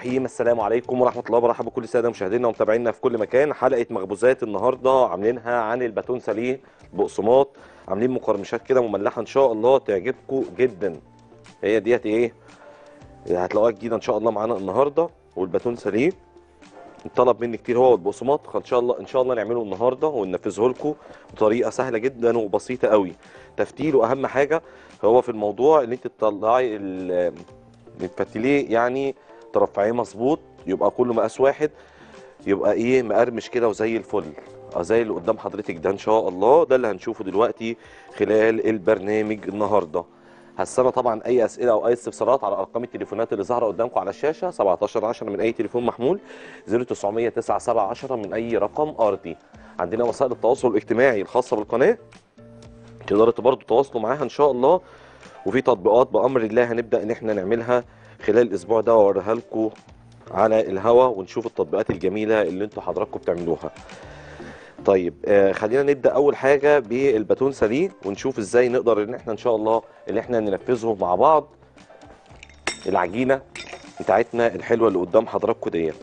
الرحيم السلام عليكم ورحمه الله وبركاته بكل الساده مشاهدينا ومتابعينا في كل مكان حلقه مخبوزات النهارده عاملينها عن الباتون ساليه بقسماط عاملين مقرمشات كده مملحه ان شاء الله تعجبكم جدا هي ديت ايه هتلاقوها جديده ان شاء الله معانا النهارده والباتون ساليه طلب مني كتير هو والبقسماط فان شاء الله ان شاء الله نعمله النهارده وننفذه لكم بطريقه سهله جدا وبسيطه قوي تفتيله اهم حاجه هو في الموضوع ان انت تطلعي ال- تفتليه يعني ترفعيه مظبوط يبقى كله مقاس واحد يبقى ايه مقرمش كده وزي الفل اه زي اللي قدام حضرتك ده ان شاء الله ده اللي هنشوفه دلوقتي خلال البرنامج النهارده هستنى طبعا اي اسئله او اي استفسارات على ارقام التليفونات اللي ظاهره قدامكم على الشاشه 17 10 من اي تليفون محمول 0900 9710 من اي رقم ارضي عندنا وسائل التواصل الاجتماعي الخاصه بالقناه تقدروا برضه تواصلوا معاها ان شاء الله وفي تطبيقات بامر الله هنبدا ان احنا نعملها خلال الاسبوع ده واوريها لكم على الهوا ونشوف التطبيقات الجميله اللي انتوا حضراتكم بتعملوها طيب آه خلينا نبدا اول حاجه بالباتون ساليه ونشوف ازاي نقدر ان احنا ان شاء الله اللي احنا ننفذه مع بعض العجينه بتاعتنا الحلوه اللي قدام حضراتكم ديت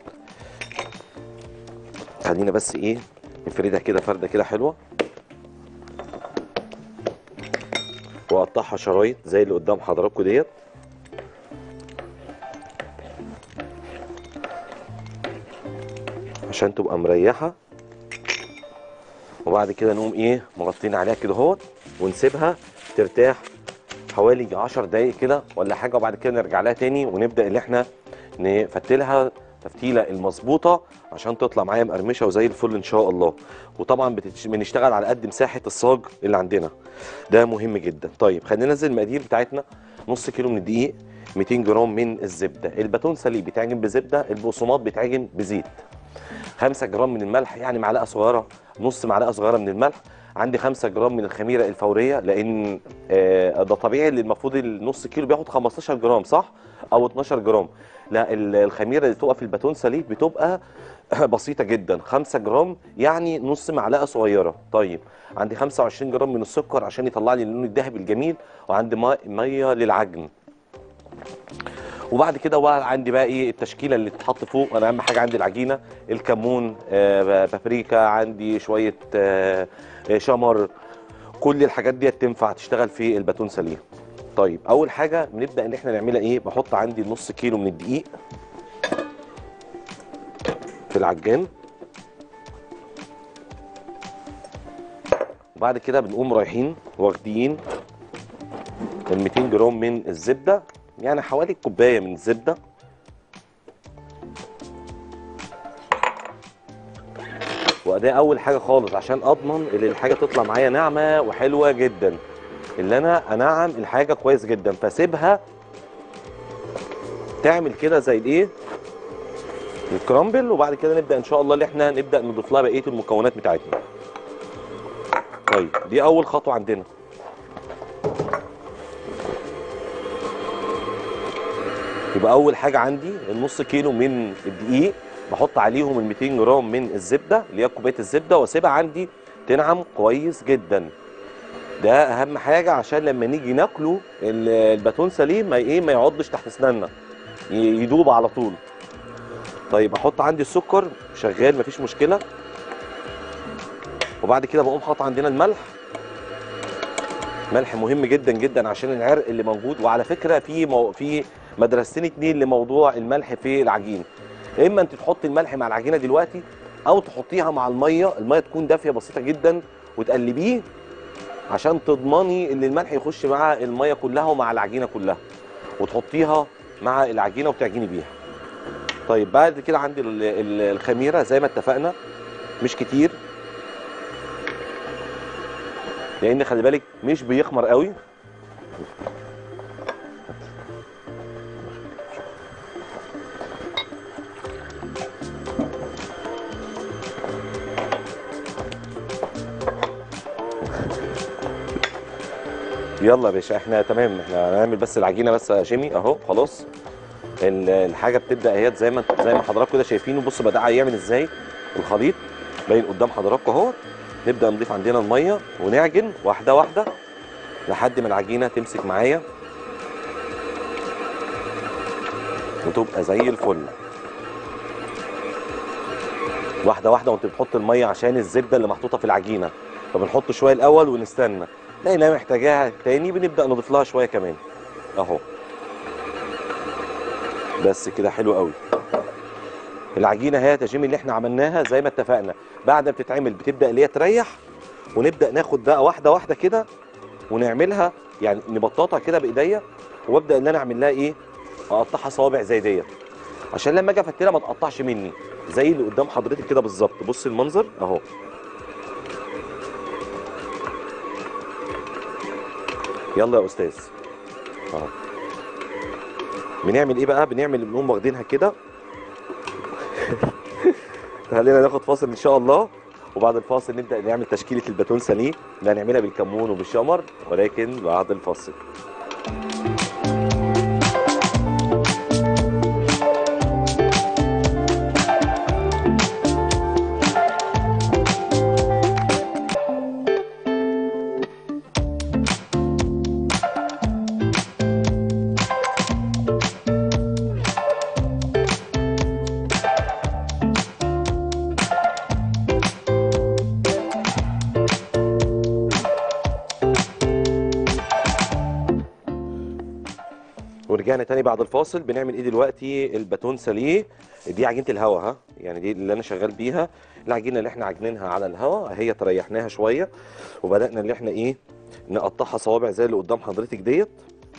خلينا بس ايه نفردها كده فرده كده حلوه واقطعها شرايط زي اللي قدام حضراتكم ديت عشان تبقى مريحه وبعد كده نقوم ايه مغطين عليها كده اهوت ونسيبها ترتاح حوالي 10 دقايق كده ولا حاجه وبعد كده نرجع لها تاني ونبدا ان احنا نفتلها تفتيله المظبوطه عشان تطلع معايا مقرمشه وزي الفل ان شاء الله وطبعا بتتش- بنشتغل على قد مساحه الصاج اللي عندنا ده مهم جدا طيب خلينا ننزل المقادير بتاعتنا نص كيلو من الدقيق 200 جرام من الزبده الباتون سليب بيتعجن بزبده البقسماط بيتعجن بزيت 5 جرام من الملح يعني معلقه صغيره نص معلقه صغيره من الملح عندي 5 جرام من الخميره الفوريه لان آه، ده طبيعي اللي المفروض النص كيلو بياخد 15 جرام صح او 12 جرام لا ال- الخميره اللي بتبقى في الباتون سليب بتبقى بسيطه جدا 5 جرام يعني نص معلقه صغيره طيب عندي 25 جرام من السكر عشان يطلع لي اللون الذهبي الجميل وعندي مي- ميه للعجن وبعد كده بقى عندي بقى ايه التشكيله اللي تتحط فوق انا اهم حاجه عندي العجينه الكمون آه بابريكا عندي شويه آه آه، شمر كل الحاجات دي تنفع تشتغل في الباتون سليه طيب اول حاجه بنبدا ان احنا نعملها ايه بحط عندي نص كيلو من الدقيق في العجان وبعد كده بنقوم رايحين واخدين ال 200 جرام من الزبده يعني حوالي كوبايه من الزبده وده اول حاجه خالص عشان اضمن ان الحاجه تطلع معايا ناعمه وحلوه جدا اللي انا انعم الحاجه كويس جدا فاسيبها تعمل كده زي الايه الكرامبل وبعد كده نبدا ان شاء الله اللي احنا نبدا نضيف لها بقيه المكونات بتاعتنا طيب دي اول خطوه عندنا يبقى اول حاجه عندي النص كيلو من الدقيق بحط عليهم ال 200 جرام من الزبده اللي هي كوبايه الزبده واسيبها عندي تنعم كويس جدا ده اهم حاجه عشان لما نيجي ناكله ال- الباتون سليم ما ايه ما يعضش تحت اسناننا ي- يدوب على طول طيب احط عندي السكر شغال مفيش مشكله وبعد كده بقوم حاطط عندنا الملح ملح مهم جدا جدا عشان العرق اللي موجود وعلى فكره في مو... في مدرستين اتنين لموضوع الملح في العجين اما انت تحطي الملح مع العجينه دلوقتي او تحطيها مع الميه الميه تكون دافيه بسيطه جدا وتقلبيه عشان تضمني ان الملح يخش مع الميه كلها ومع العجينه كلها وتحطيها مع العجينه وتعجني بيها طيب بعد كده عندي ال- ال- الخميره زي ما اتفقنا مش كتير لان خلي بالك مش بيخمر قوي يلا يا باشا احنا تمام احنا هنعمل بس العجينه بس يا شيمي اهو خلاص ال- الحاجه بتبدا اهي زي ما زي ما حضراتكم كده شايفينه بصوا بدا يعمل ازاي الخليط باين قدام حضراتكم اهو نبدا نضيف عندنا الميه ونعجن واحده واحده لحد ما العجينه تمسك معايا وتبقى زي الفل واحده واحده وانت بتحط الميه عشان الزبده اللي محطوطه في العجينه فبنحط شويه الاول ونستنى لقيناها محتاجاها تاني بنبدا نضيف لها شويه كمان اهو بس كده حلو قوي العجينه هي يا جيمي اللي احنا عملناها زي ما اتفقنا بعد ما بتتعمل بتبدا اللي هي تريح ونبدا ناخد بقى واحده واحده كده ونعملها يعني نبططها كده بايديا وابدا ان انا اعمل لها ايه اقطعها صوابع زي ديت عشان لما اجي افتلها ما تقطعش مني زي اللي قدام حضرتك كده بالظبط بص المنظر اهو يلا يا استاذ اهو بنعمل ايه بقى بنعمل بنقوم واخدينها كده خلينا ناخد فاصل ان شاء الله وبعد الفاصل نبدا نعمل تشكيله الباتون ساليه اللي هنعملها بالكمون وبالشمر ولكن بعد الفاصل ورجعنا تاني بعد الفاصل بنعمل ايه دلوقتي الباتون ساليه دي عجينه الهوا ها يعني دي اللي انا شغال بيها العجينه اللي احنا عجنينها على الهوا هي تريحناها شويه وبدانا اللي احنا ايه نقطعها صوابع زي اللي قدام حضرتك ديت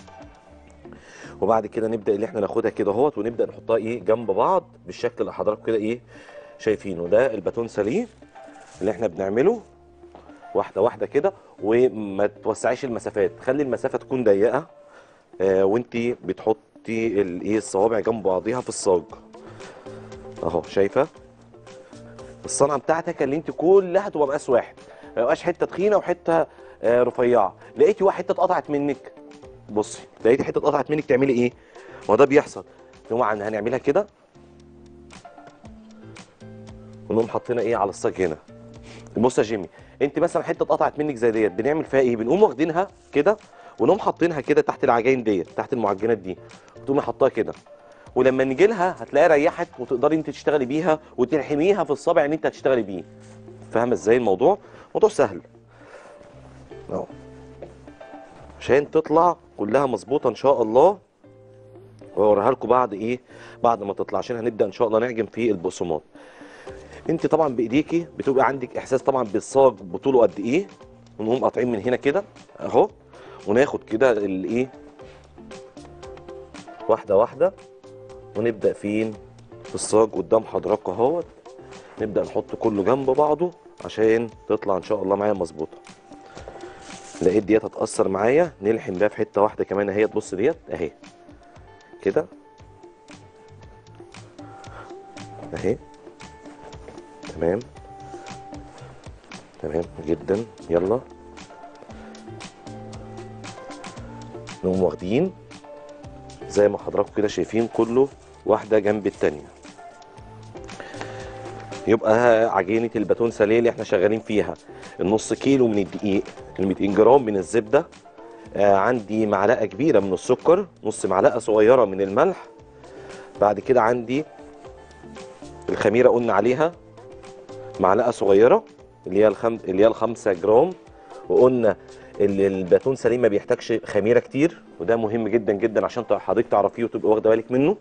وبعد كده نبدا اللي احنا ناخدها كده اهوت ونبدا نحطها ايه جنب بعض بالشكل اللي حضراتكم كده ايه شايفينه ده الباتون ساليه اللي احنا بنعمله واحده واحده كده وما توسعيش المسافات خلي المسافه تكون ضيقه آه وانت بتحطي الايه الصوابع جنب بعضيها في الصاج اهو شايفه الصنعه بتاعتك اللي انت كلها تبقى مقاس واحد ما يبقاش حته تخينه وحته آه رفيعه لقيتي واحد حته اتقطعت منك بصي لقيتي حته اتقطعت منك تعملي ايه ما ده بيحصل طبعا هنعملها كده ونقوم حاطينها ايه على الصاج هنا بص يا جيمي انت مثلا حته اتقطعت منك زي ديت بنعمل فيها ايه بنقوم واخدينها كده ونقوم حاطينها كده تحت العجاين ديت تحت المعجنات دي وتقومي حطاها كده ولما نيجي لها هتلاقيها ريحت وتقدري انت تشتغلي بيها وتلحميها في الصابع اللي انت هتشتغلي بيه فاهمه ازاي الموضوع موضوع سهل اهو عشان تطلع كلها مظبوطه ان شاء الله واوريها لكم بعد ايه بعد ما تطلع عشان هنبدا ان شاء الله نعجن في البقسماط انت طبعا بايديكي بتبقى عندك احساس طبعا بالصاج بطوله قد ايه ونقوم قاطعين من هنا كده اهو وناخد كده الايه واحده واحده ونبدا فين في الصاج قدام حضراتكم اهوت نبدا نحط كله جنب بعضه عشان تطلع ان شاء الله معايا مظبوطه لقيت ديت هتاثر معايا نلحم بيها في حته واحده كمان اهي تبص ديت اهي كده اهي تمام تمام جدا يلا نقوم واخدين زي ما حضراتكم كده شايفين كله واحده جنب التانيه يبقى عجينه الباتون ساليه اللي احنا شغالين فيها النص كيلو من الدقيق ال 200 جرام من الزبده آه عندي معلقه كبيره من السكر نص معلقه صغيره من الملح بعد كده عندي الخميره قلنا عليها معلقه صغيره اللي هي الخم... اللي هي الخمسة جرام وقلنا ال- الباتون سليم ما بيحتاجش خميره كتير وده مهم جدا جدا عشان تع- حضرتك تعرفيه وتبقى واخده بالك منه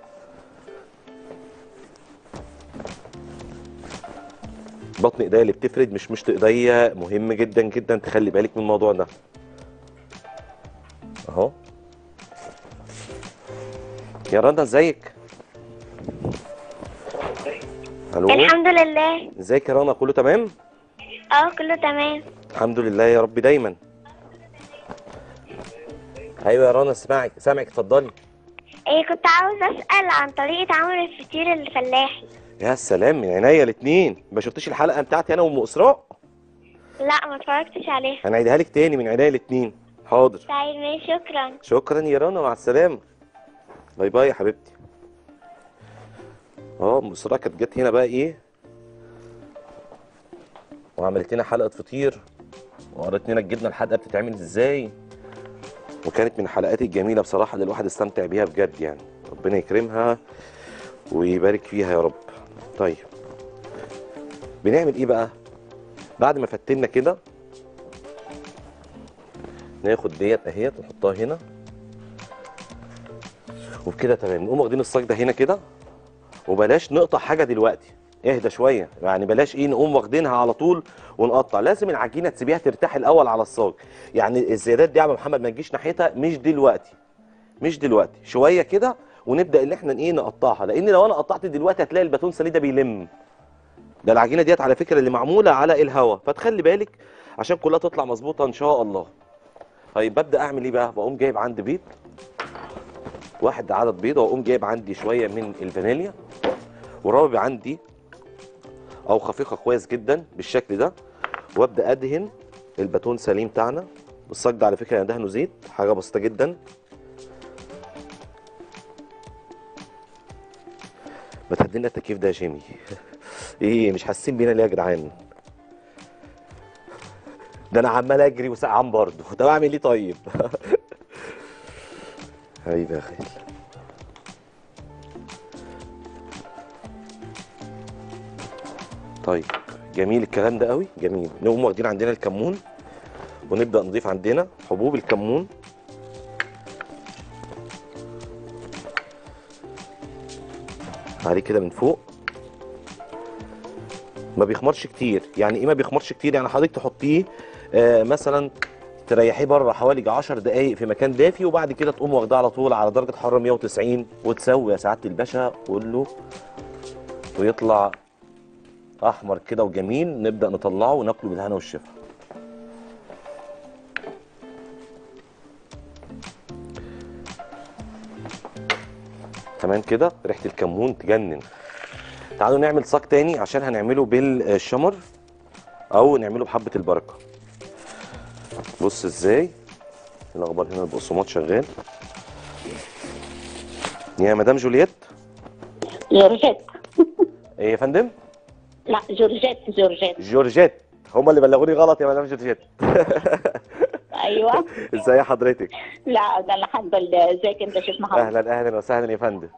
بطن ايديا اللي بتفرد مش مشط ايديا مهم جدا جدا تخلي بالك من الموضوع ده اهو يا رنا ازيك الو الحمد لله ازيك يا رنا كله تمام اه كله تمام الحمد لله يا رب دايما ايوه يا رنا سامعك سامعك اتفضلي ايه كنت عاوز اسال عن طريقه عمل الفطير الفلاحي يا سلام من عينيا الاثنين ما شفتيش الحلقه بتاعتي انا وام اسراء لا ما اتفرجتش عليها هنعيدها لك تاني من عينيا الاثنين حاضر طيب ماشي شكرا شكرا يا رنا مع السلامه باي باي يا حبيبتي اه ام اسراء كانت جت هنا بقى ايه وعملت لنا حلقه فطير وقرت لنا الجبنه الحادقه بتتعمل ازاي وكانت من الحلقات الجميله بصراحه اللي الواحد استمتع بيها بجد يعني ربنا يكرمها ويبارك فيها يا رب طيب بنعمل ايه بقى بعد ما فتنا كده ناخد ديت اهيت نحطها هنا وبكده تمام نقوم واخدين الصاج ده هنا كده وبلاش نقطع حاجه دلوقتي اهدى شويه يعني بلاش ايه نقوم واخدينها على طول ونقطع لازم العجينه تسيبيها ترتاح الاول على الصاج يعني الزيادات دي يا عم محمد ما تجيش ناحيتها مش دلوقتي مش دلوقتي شويه كده ونبدا ان احنا ايه نقطعها لان لو انا قطعت دلوقتي هتلاقي الباتون سالي ده بيلم ده العجينه ديت على فكره اللي معموله على الهواء فتخلي بالك عشان كلها تطلع مظبوطه ان شاء الله طيب ببدا اعمل ايه بقى بقوم جايب عندي بيض واحد عدد بيضه واقوم جايب عندي شويه من الفانيليا ورابب عندي او خفيقه كويس جدا بالشكل ده وابدا ادهن الباتون سليم بتاعنا الصاج ده على فكره انا دهنه زيت حاجه بسيطه جدا ما تهدينا التكييف ده يا جيمي ايه مش حاسين بينا ليه يا جدعان ده انا عمال اجري وسقعان برضه طب اعمل ايه طيب حبيبي يا خيل طيب جميل الكلام ده قوي جميل نقوم واخدين عندنا الكمون ونبدا نضيف عندنا حبوب الكمون عليه كده من فوق ما بيخمرش كتير يعني ايه ما بيخمرش كتير يعني حضرتك تحطيه آه مثلا تريحيه بره حوالي 10 دقائق في مكان دافي وبعد كده تقوم واخداه على طول على درجه حراره 190 وتسوي يا سعاده الباشا قول له ويطلع احمر كده وجميل نبدا نطلعه وناكله بالهنا والشفا تمام كده ريحه الكمون تجنن تعالوا نعمل صاج تاني عشان هنعمله بالشمر او نعمله بحبه البركه بص ازاي الاخبار هنا البقسماط شغال يا مدام جولييت جورجيت ايه يا فندم لا جورجيت جورجيت جورجيت هما اللي بلغوني غلط يا مدام جورجيت ايوه ازاي حضرتك لا ده الحمد لله ازيك انت شيخ محمد اهلا اهلا وسهلا يا فندم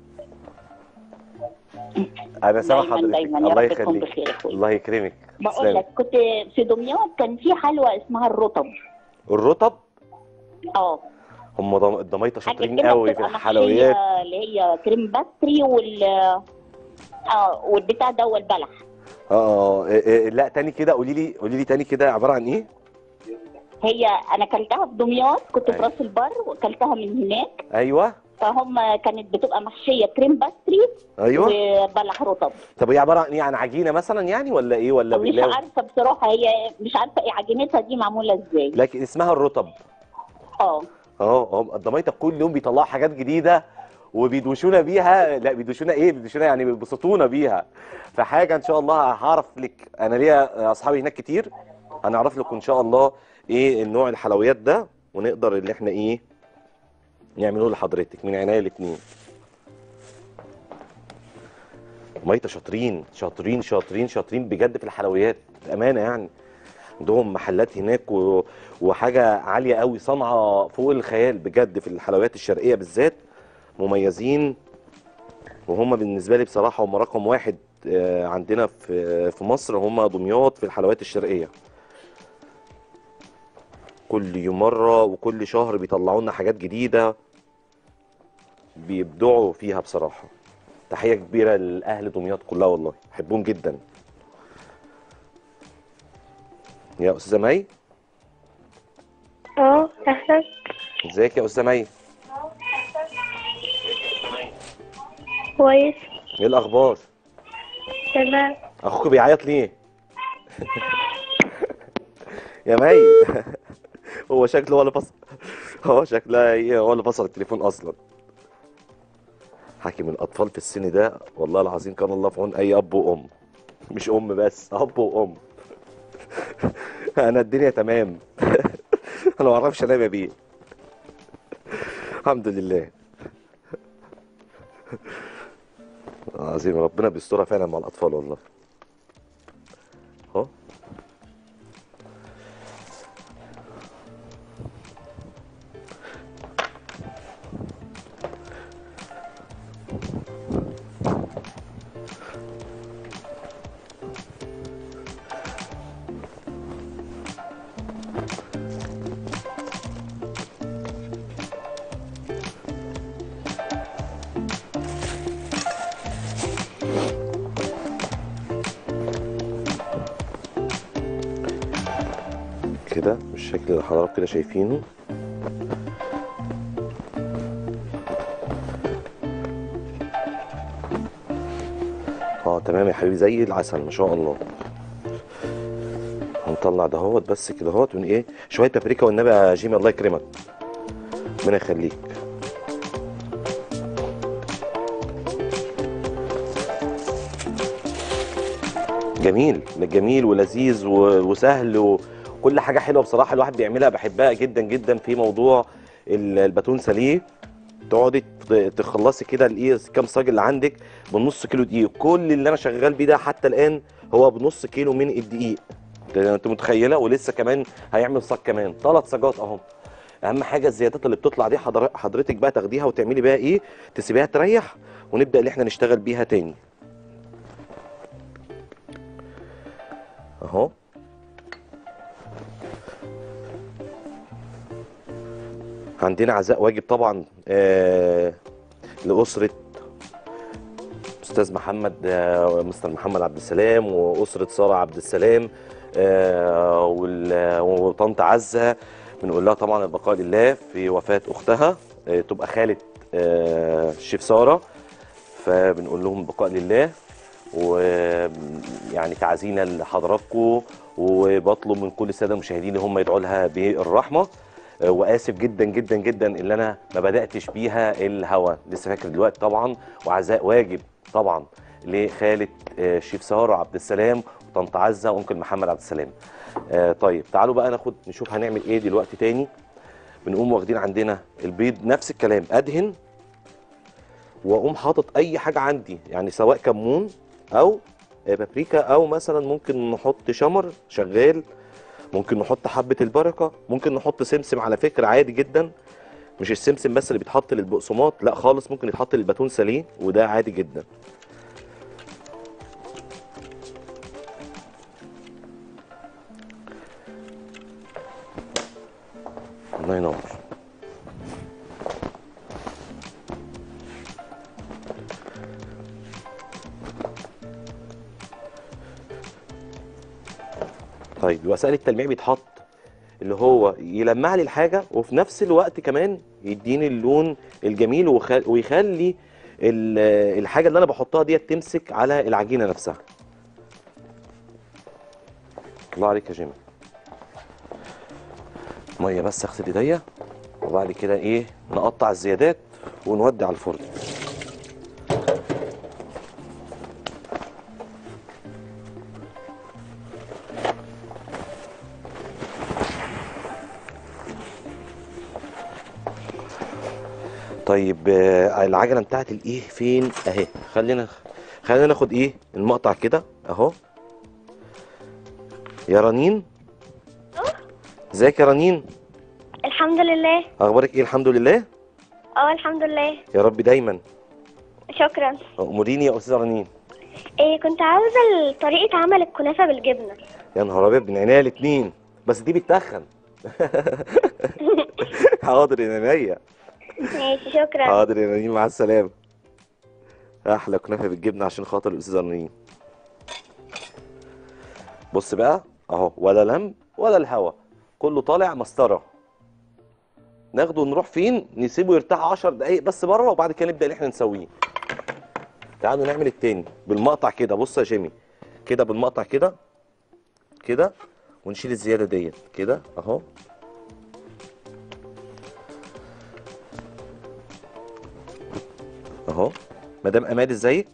انا سامع دايما حضرتك دايما يا الله رب تكون يخليك بخير يا اخويا الله يكرمك بقول تسلمي. لك كنت في دمياط كان في حلوى اسمها الرطب الرطب اه هم ضم- الضمايطه حاجه شاطرين كده قوي في بتبقى الحلويات محشية اللي هي كريم باستري وال اه والبتاع ده والبلح اه إيه إيه لا تاني كده قولي لي قولي لي تاني كده عباره عن ايه هي انا اكلتها في دمياط كنت في أيوة. راس البر واكلتها من هناك ايوه فهم كانت بتبقى محشيه كريم باستري ايوه وبلح رطب طب هي عباره عن ايه عن عجينه مثلا يعني ولا ايه ولا مش بيلاقوا عارفه بصراحه هي مش عارفه ايه عجينتها دي معموله ازاي لكن اسمها الرطب اه اه هم الضمايطه كل يوم بيطلعوا حاجات جديده وبيدوشونا بيها لا بيدوشونا ايه بيدوشونا يعني بيبسطونا بيها فحاجه ان شاء الله هعرف لك انا ليا اصحابي هناك كتير هنعرف لكم ان شاء الله ايه النوع الحلويات ده ونقدر اللي احنا ايه نعمله لحضرتك من عناية الاتنين ميته شاطرين شاطرين شاطرين شاطرين بجد في الحلويات بامانه يعني عندهم محلات هناك و... وحاجه عاليه قوي صنعه فوق الخيال بجد في الحلويات الشرقيه بالذات مميزين وهم بالنسبه لي بصراحه هم رقم واحد آه، عندنا في في مصر هم دمياط في الحلويات الشرقيه كل يوم مره وكل شهر بيطلعوا لنا حاجات جديده بيبدعوا فيها بصراحه تحيه كبيره لاهل دمياط كلها والله بحبهم جدا يا استاذه مي اه اهلا ازيك يا استاذه مي كويس ايه الاخبار تمام اخوك بيعيط ليه يا مي هو شكله هو اللي فصل هو شكلها هي هو اللي فصل التليفون اصلا حاكم الاطفال في السن ده والله العظيم كان الله في عون اي اب وام مش ام بس اب وام انا الدنيا تمام انا ما اعرفش انام يا بيه الحمد لله عظيم ربنا بيسترها فعلا مع الاطفال والله اهو كده بالشكل اللي حضراتكم كده شايفينه اه تمام يا حبيبي زي العسل ما شاء الله هنطلع دهوت بس كده اهوت من ايه شويه بابريكا والنبي يا جيمي الله يكرمك ربنا يخليك جميل جميل ولذيذ و- وسهل وكل حاجه حلوه بصراحه الواحد بيعملها بحبها جدا جدا في موضوع ال- الباتون ساليه تقعدي ت- تخلصي كده الايه كام صاج اللي عندك بنص كيلو دقيق كل اللي انا شغال بيه ده حتى الان هو بنص كيلو من الدقيق انت متخيله ولسه كمان هيعمل صاج كمان ثلاث صاجات اهو اهم حاجه الزيادات اللي بتطلع دي حضر- حضرتك بقى تاخديها وتعملي بيها ايه تسيبيها تريح ونبدا اللي احنا نشتغل بيها تاني اهو عندنا عزاء واجب طبعا آه لأسرة أستاذ محمد آه مستر محمد عبد السلام وأسرة سارة عبد السلام آه وال- وطنط عزة بنقول لها طبعا البقاء لله في وفاة أختها آه تبقى خالة آه الشيف سارة فبنقول لهم البقاء لله ويعني تعزينا لحضراتكم وبطلب من كل الساده المشاهدين اللي هم يدعوا لها بالرحمه آه، واسف جدا جدا جدا ان انا ما بداتش بيها الهوا لسه فاكر دلوقتي طبعا وعزاء واجب طبعا لخاله آه، الشيف ساره عبد السلام وطنط عزه وانكل محمد عبد السلام آه، طيب تعالوا بقى ناخد نشوف هنعمل ايه دلوقتي تاني بنقوم واخدين عندنا البيض نفس الكلام ادهن واقوم حاطط اي حاجه عندي يعني سواء كمون او آه، بابريكا او مثلا ممكن نحط شمر شغال ممكن نحط حبه البركه ممكن نحط سمسم على فكره عادي جدا مش السمسم بس اللي بيتحط للبقسماط لا خالص ممكن يتحط للباتون ساليه وده عادي جدا الله ينور طيب وسائل التلميع بيتحط اللي هو يلمع لي الحاجه وفي نفس الوقت كمان يديني اللون الجميل وخ- ويخلي ال- الحاجه اللي انا بحطها ديت تمسك على العجينه نفسها الله عليك يا جيمي ميه بس اغسل ايديا وبعد كده ايه نقطع الزيادات ونودي على الفرن طيب آه، العجله بتاعت الايه فين اهي خلينا خلينا ناخد ايه المقطع كده اهو يا رنين ازيك يا رنين الحمد لله اخبارك ايه الحمد لله اه الحمد لله يا رب دايما شكرا اموريني يا استاذه رنين إيه كنت عاوزة طريقة عمل الكنافة بالجبنة يا نهار ابيض من عينيا الاتنين بس دي بتتخن حاضر يا عينيا ماشي شكرا حاضر يا رنين مع السلامه احلى كنافه بالجبنه عشان خاطر الاستاذه رنين بص بقى اهو ولا لم ولا الهوا كله طالع مسطره ناخده ونروح فين نسيبه يرتاح 10 دقايق بس بره وبعد كده نبدا ان احنا نسويه تعالوا نعمل التاني بالمقطع كده بص يا جيمي كده بالمقطع كده كده ونشيل الزياده ديت كده اهو اهو مدام امال ازيك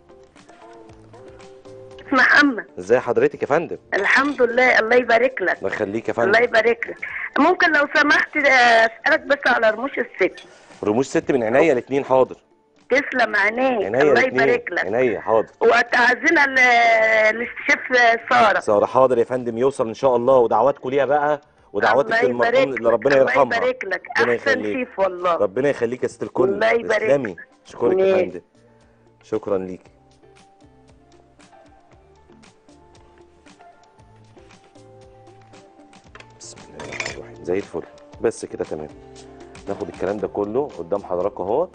محمد ازاي حضرتك يا فندم الحمد لله الله يبارك لك الله يخليك يا الله فندم يبارك لك ممكن لو سمحت آه، اسالك بس على رموش الست رموش ست من عينيا الاثنين حاضر تسلم عينيك عينيا الله الاثنين يبارك لك عينيا حاضر وتعزينا ل- للشيف ساره ساره حاضر يا فندم يوصل ان شاء الله ودعواتكم ليها بقى ودعواتك الله للمرحوم يبارك اللي ربنا لك. يرحمها الله يبارك لك ربنا احسن يخليك. شيف والله ربنا يخليك يا ست الكل الله يبارك تسلمي لك. اشكرك يا ماشي. فندم شكرا ليك بسم الله الرحمن الرحيم زي الفل بس كده تمام ناخد الكلام ده كله قدام حضراتكم اهو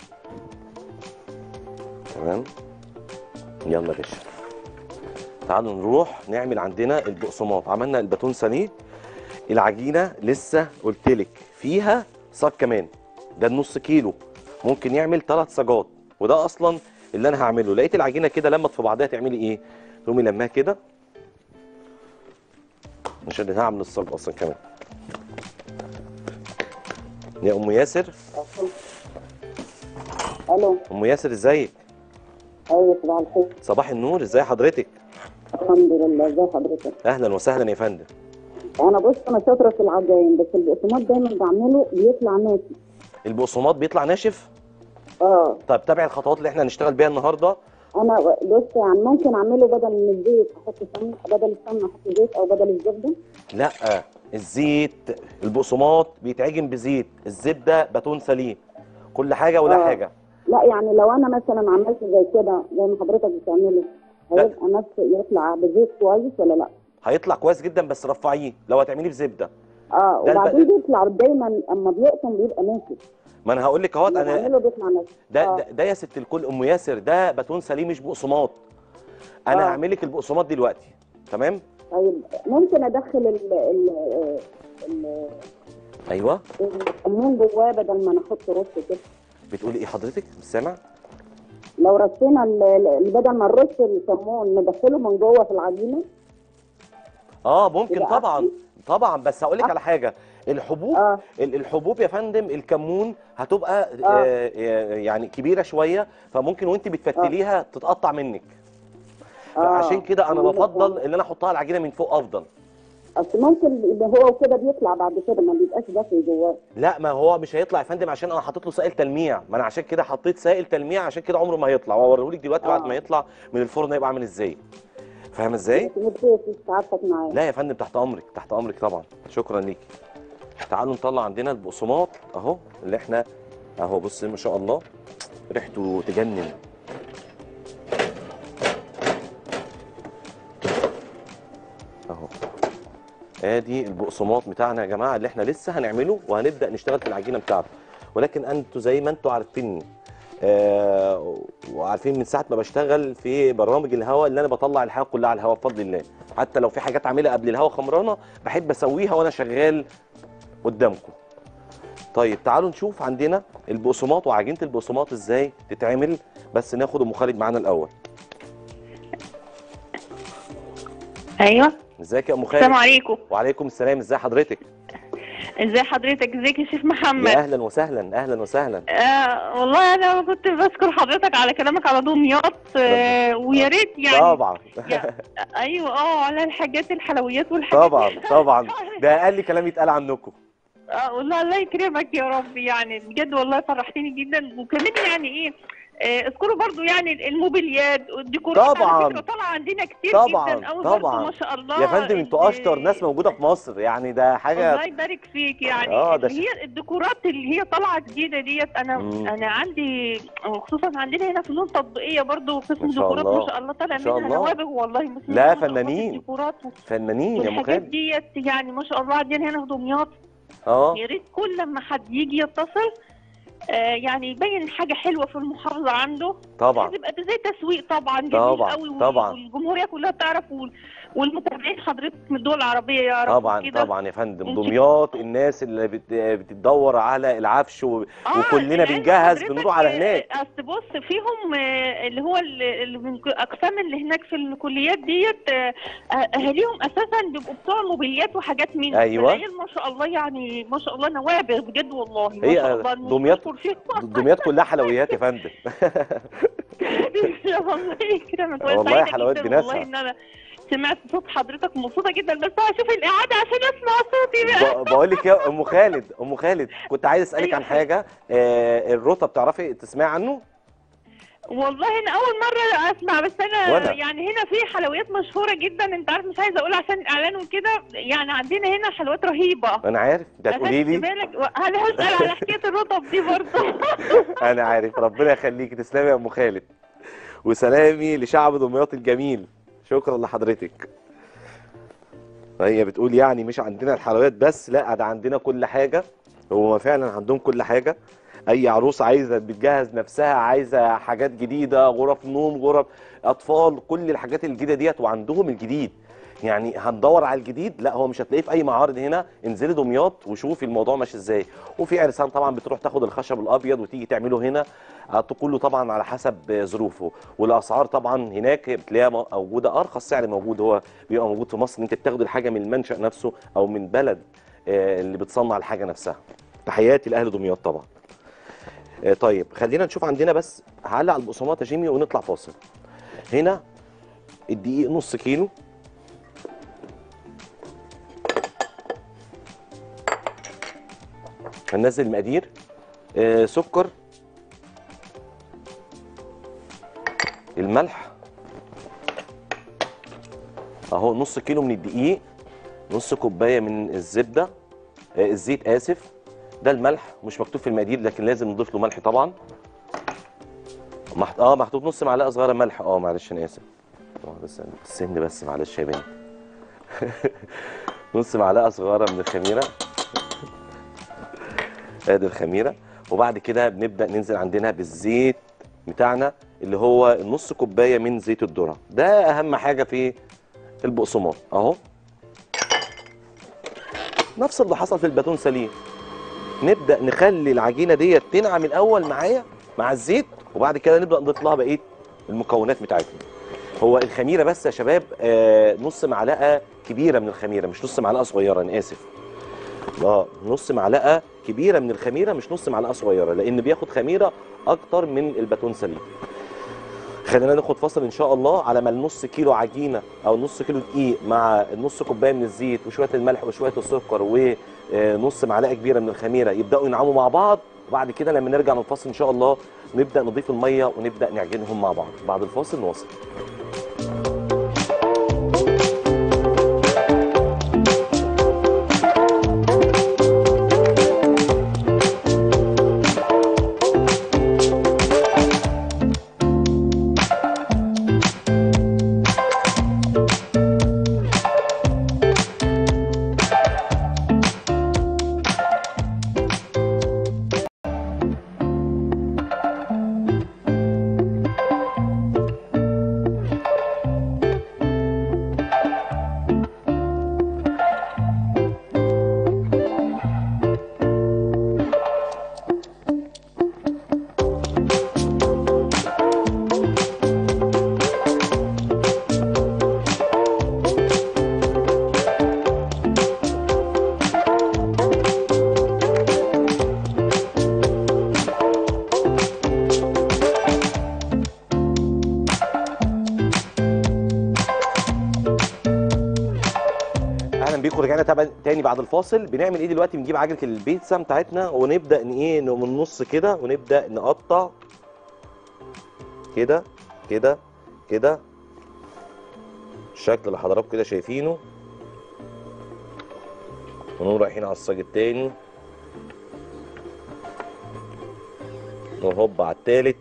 تمام يلا يا باشا تعالوا نروح نعمل عندنا البقسماط عملنا الباتون ساليه العجينه لسه قلت لك فيها صاج كمان ده النص كيلو ممكن يعمل ثلاث صاجات وده اصلا اللي انا هعمله لقيت العجينه كده لمت في بعضها تعملي ايه تقومي لماها كده عشان هعمل الصاج اصلا كمان يا ام ياسر الو ام ياسر ازيك ايوه صباح الخير صباح النور ازي حضرتك الحمد لله ازي حضرتك اهلا وسهلا يا فندم انا بص انا شاطره في العجاين بس البقسماط دايما بعمله بيطلع ناشف البقسماط بيطلع ناشف اه طيب تابع الخطوات اللي احنا هنشتغل بيها النهارده انا بص يعني ممكن اعمله بدل من الزيت احط سمنه بدل السمنه احط زيت او بدل الزبده لا الزيت البقسماط بيتعجن بزيت الزبده باتون سليم كل حاجه ولا آه. حاجه لا يعني لو انا مثلا عملت زي كده زي ما حضرتك بتعمله لا. هيبقى نفس يطلع بزيت كويس ولا لا؟ هيطلع كويس جدا بس رفعيه لو هتعمليه بزبده اه ده الب- وبعدين بيطلع دايما اما بيقطم بيبقى ناشف ما انا هقول لك اهوت لما انا بعمله بيطلع ناشف ده, آه. ده ده يا ست الكل ام ياسر ده باتون سليم مش بقسماط انا آه. هعمل لك البقسماط دلوقتي تمام طيب ممكن ادخل ال ال ال ايوه الكمون جواه بدل ما نحط رش كده بتقولي ايه حضرتك مش سامع لو رشينا ال- ال- بدل ما نرش الكمون ندخله من جوه في العجينه اه ممكن يبقى طبعا أحسن. طبعا بس هقول لك على حاجه الحبوب اه ال- الحبوب يا فندم الكمون هتبقى آه. آه. آه يعني كبيره شويه فممكن وانت بتفتليها تتقطع منك آه. عشان كده انا جميلة بفضل فعلا. ان انا احطها على العجينه من فوق افضل اصل ممكن يبقى هو كده بيطلع بعد كده ما بيبقاش دافي جواه لا ما هو مش هيطلع يا فندم عشان انا حاطط له سائل تلميع ما انا عشان كده حطيت سائل تلميع عشان كده عمره ما هيطلع وهوريهولك دلوقتي بعد آه. ما يطلع من الفرن هيبقى عامل ازاي فاهم ازاي بس نبتدي سعادتك معايا لا يا فندم تحت امرك تحت امرك طبعا شكرا ليكي تعالوا نطلع عندنا البقسماط اهو اللي احنا اهو بص ما شاء الله ريحته تجنن اهو ادي البقسماط بتاعنا يا جماعه اللي احنا لسه هنعمله وهنبدا نشتغل في العجينه بتاعته ولكن انتوا زي ما انتوا عارفيني آه وعارفين من ساعه ما بشتغل في برامج الهواء اللي انا بطلع الحاجه كلها على الهواء بفضل الله حتى لو في حاجات عاملها قبل الهواء خمرانه بحب اسويها وانا شغال قدامكم طيب تعالوا نشوف عندنا البقسماط وعجينه البقسماط ازاي تتعمل بس ناخد ام خالد معانا الاول ايوه ازيك يا ام السلام خالد عليكم وعليكم السلام ازي حضرتك ازي حضرتك ازيك يا شيخ يا محمد اهلا وسهلا اهلا وسهلا آه والله انا كنت بشكر حضرتك على كلامك على دمياط آه ويا ريت يعني طبعا يا- ايوه اه على الحاجات الحلويات والحاجات طبعا طبعا ده اقل كلام يتقال عنكم اه والله الله يكرمك يا رب يعني بجد والله فرحتني جدا وكمان يعني ايه آه، اذكروا برضو يعني الموبيليات والديكورات طبعاً. على فكره طالعه عندنا كتير طبعا، جدا قوي برضو طبعا. ما شاء الله يا فندم انتوا اشطر ناس موجوده في مصر يعني ده الله حاجه يبارك فيك يعني آه، ده اللي هي الديكورات اللي هي طالعه جديده ديت انا مم. انا عندي وخصوصا عندنا هنا فنون تطبيقيه برضو قسم ما شاء ديكورات الله. ما شاء الله طالع ما شاء منها الله. نوابغ والله بسم لا، الله ما شاء الله في فنانين. الديكورات فنانين يا ام والحاجات خالد ديت يعني ما شاء الله عندنا هنا في دمياط اه يا ريت كل لما حد يجي يتصل آه يعني يبين حاجه حلوه في المحافظه عنده طبعا تبقى زي تسويق طبعا جميل طبعا، قوي وال- طبعا. والجمهوريه كلها تعرف وال- والمتابعين حضرتك من الدول العربيه يعرفوا طبعا كده طبعا يا فندم ممكن- دمياط الناس اللي بت- بتدور على العفش و... آه، وكلنا العلم بنجهز حضرتك، بنروح على آه، هناك اصل بص فيهم آه، اللي هو ال- اللي من اقسام اللي هناك في الكليات ديت آه، اهاليهم اساسا بيبقوا بتوع موبيليات وحاجات من أيوة. العيال ما شاء الله يعني ما شاء الله نوابغ بجد والله ما هي شاء الله دمياط- نشكر فيهم. دمياط كلها حلويات يا فندم والله يكرمك والله وسعيدة حلويات جداً بناسها. والله ان انا سمعت صوت حضرتك مبسوطه جدا بس هشوف الاعاده عشان اسمع صوتي بقى ب... بقول لك يا ام خالد ام خالد كنت عايز اسالك أيوة. عن حاجه آه الروتا بتعرفي تسمعي عنه والله انا اول مره اسمع بس انا وأنا. يعني هنا في حلويات مشهوره جدا انت عارف مش عايزه اقول عشان الاعلان وكده يعني عندنا هنا حلويات رهيبه انا عارف ده تقولي أخدت لي بالك انا هسال على حكايه الرطب دي برضه انا عارف ربنا يخليك تسلمي يا ام خالد وسلامي لشعب دمياط الجميل شكرا لحضرتك هي بتقول يعني مش عندنا الحلويات بس لا ده عندنا كل حاجه هو فعلا عندهم كل حاجه اي عروس عايزه بتجهز نفسها عايزه حاجات جديده غرف نوم غرف اطفال كل الحاجات الجديده ديت وعندهم الجديد يعني هندور على الجديد لا هو مش هتلاقيه في اي معارض هنا انزلي دمياط وشوفي الموضوع ماشي ازاي وفي عرسان طبعا بتروح تاخد الخشب الابيض وتيجي تعمله هنا آه، كله طبعا على حسب آه، ظروفه والاسعار طبعا هناك بتلاقيها موجوده ارخص سعر موجود هو بيبقى موجود في مصر ان انت بتاخد الحاجه من المنشا نفسه او من بلد آه، اللي بتصنع الحاجه نفسها تحياتي لاهل دمياط طبعا آه، طيب خلينا نشوف عندنا بس هعلق على البقسماط يا جيمي ونطلع فاصل هنا الدقيق نص كيلو هننزل المقادير آه سكر الملح اهو نص كيلو من الدقيق نص كوبايه من الزبده آه الزيت اسف ده الملح مش مكتوب في المقادير لكن لازم نضيف له ملح طبعا محط... اه محطوط نص معلقه صغيره ملح اه معلش انا اسف آه، بس السن بس معلش يا بنت نص معلقه صغيره من الخميره ادي الخميره وبعد كده بنبدا ننزل عندنا بالزيت بتاعنا اللي هو النص كوبايه من زيت الذره ده اهم حاجه في البقسماط اهو نفس اللي حصل في الباتون سليم نبدا نخلي العجينه ديت تنعم الاول معايا مع الزيت وبعد كده نبدا نضيف لها بقيه المكونات بتاعتنا هو الخميره بس يا شباب آه نص معلقه كبيره من الخميره مش نص معلقه صغيره انا اسف اه نص معلقه كبيره من الخميره مش نص معلقه صغيره لان بياخد خميره اكتر من الباتون سليم خلينا ناخد فاصل ان شاء الله على ما النص كيلو عجينه او نص كيلو دقيق مع النص كوبايه من الزيت وشويه الملح وشويه السكر ونص معلقه كبيره من الخميره يبداوا ينعموا مع بعض وبعد كده لما نرجع من الفاصل ان شاء الله نبدا نضيف الميه ونبدا نعجنهم مع بعض بعد الفاصل نواصل اهلا بيكم رجعنا تبع تاني بعد الفاصل بنعمل ايه دلوقتي بنجيب عجله البيتزا بتاعتنا ونبدا ان ايه من النص كده ونبدا نقطع كده كده كده الشكل اللي حضراتكم كده شايفينه ونقوم رايحين على الصاج التاني وهوب على التالت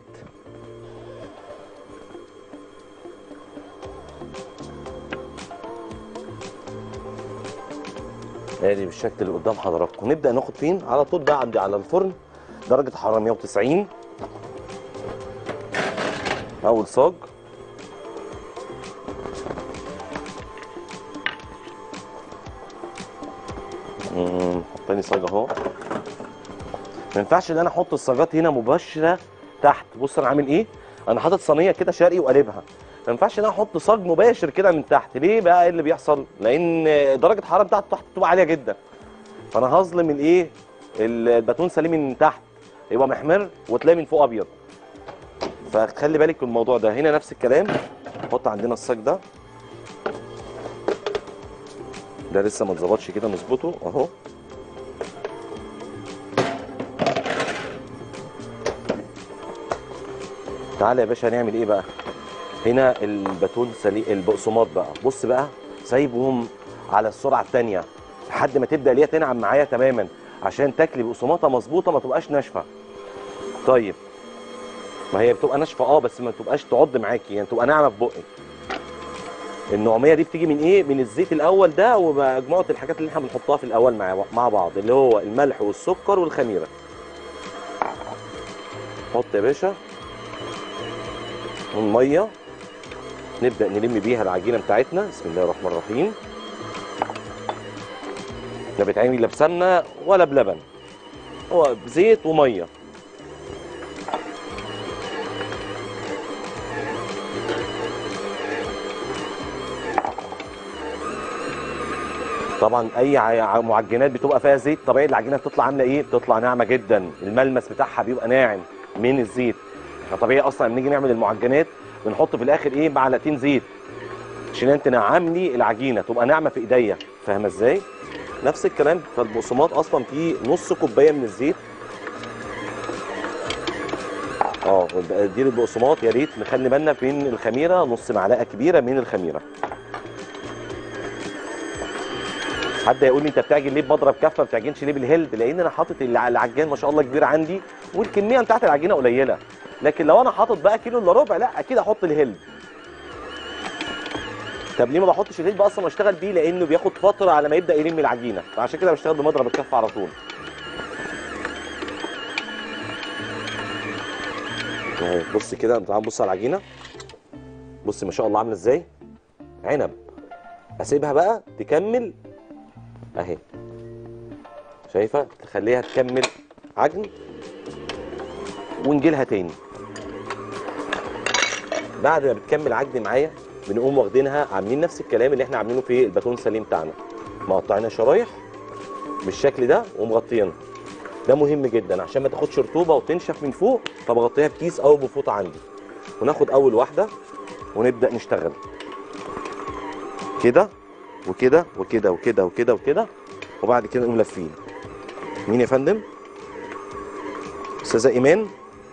ادي بالشكل اللي قدام حضراتكم نبدا ناخد فين على طول بقى عندي على الفرن درجه حراره 190 اول صاج أمم، حط تاني صاج اهو ما ينفعش ان انا احط الصاجات هنا مباشره تحت بص انا عامل ايه انا حاطط صينيه كده شرقي وقلبها ما ينفعش ان انا احط صاج مباشر كده من تحت ليه بقى ايه اللي بيحصل لان درجه الحراره بتاعته تحت بتبقى عاليه جدا فانا هظلم الايه الباتون سليم من تحت يبقى محمر وتلاقي من فوق ابيض فخلي بالك من الموضوع ده هنا نفس الكلام نحط عندنا الصاج ده ده لسه ما اتظبطش كده نظبطه اهو تعالى يا باشا هنعمل ايه بقى هنا الباتون سليم البقسماط بقى بص بقى سايبهم على السرعه الثانيه لحد ما تبدا اللي هي تنعم معايا تماما عشان تاكلي بقسماطه مظبوطه ما تبقاش ناشفه طيب ما هي بتبقى ناشفه اه بس ما تبقاش تعض معاكي يعني تبقى ناعمه في بقك النعوميه دي بتيجي من ايه من الزيت الاول ده ومجموعه الحاجات اللي احنا بنحطها في الاول مع مع بعض اللي هو الملح والسكر والخميره حط يا باشا والميه نبدا نلم بيها العجينه بتاعتنا بسم الله الرحمن الرحيم لا بيتعمل لا بسمنه ولا بلبن هو بزيت وميه طبعا اي ع- معجنات بتبقى فيها زيت طبيعي العجينه بتطلع عامله ايه بتطلع ناعمه جدا الملمس بتاعها بيبقى ناعم من الزيت احنا طبيعي اصلا لما نيجي نعمل المعجنات بنحط في الاخر ايه معلقتين زيت عشان انت نعم لي العجينه تبقى ناعمه في ايديا فاهمه ازاي نفس الكلام فالبقسماط اصلا فيه نص كوبايه من الزيت اه دي البقسماط يا ريت نخلي بالنا من الخميره نص معلقه كبيره من الخميره حد يقول لي انت بتعجن ليه بمضرب كفه ما بتعجنش ليه بالهلد لان انا حاطط الع- العجان ما شاء الله كبير عندي والكميه بتاعت العجينه قليله لكن لو انا حاطط بقى كيلو الا ربع لا اكيد احط الهلد طب ليه ما بحطش الهلد بقى اصلا واشتغل بيه لانه بياخد فتره على ما يبدا يلم العجينه فعشان كده بشتغل بمضرب الكف على طول اهي بص كده تعال نبص على العجينه بص ما شاء الله عامله ازاي عنب اسيبها بقى تكمل اهي شايفه تخليها تكمل عجن ونجيلها تاني بعد ما بتكمل عجن معايا بنقوم واخدينها عاملين نفس الكلام اللي احنا عاملينه في الباتون سليم بتاعنا مقطعينها شرايح بالشكل ده ومغطيينها ده مهم جدا عشان ما تاخدش رطوبه وتنشف من فوق فبغطيها بكيس او بفوطه عندي وناخد اول واحده ونبدا نشتغل كده وكده وكده وكده وكده وكده وبعد كده نقوم لافين مين يا فندم استاذه ايمان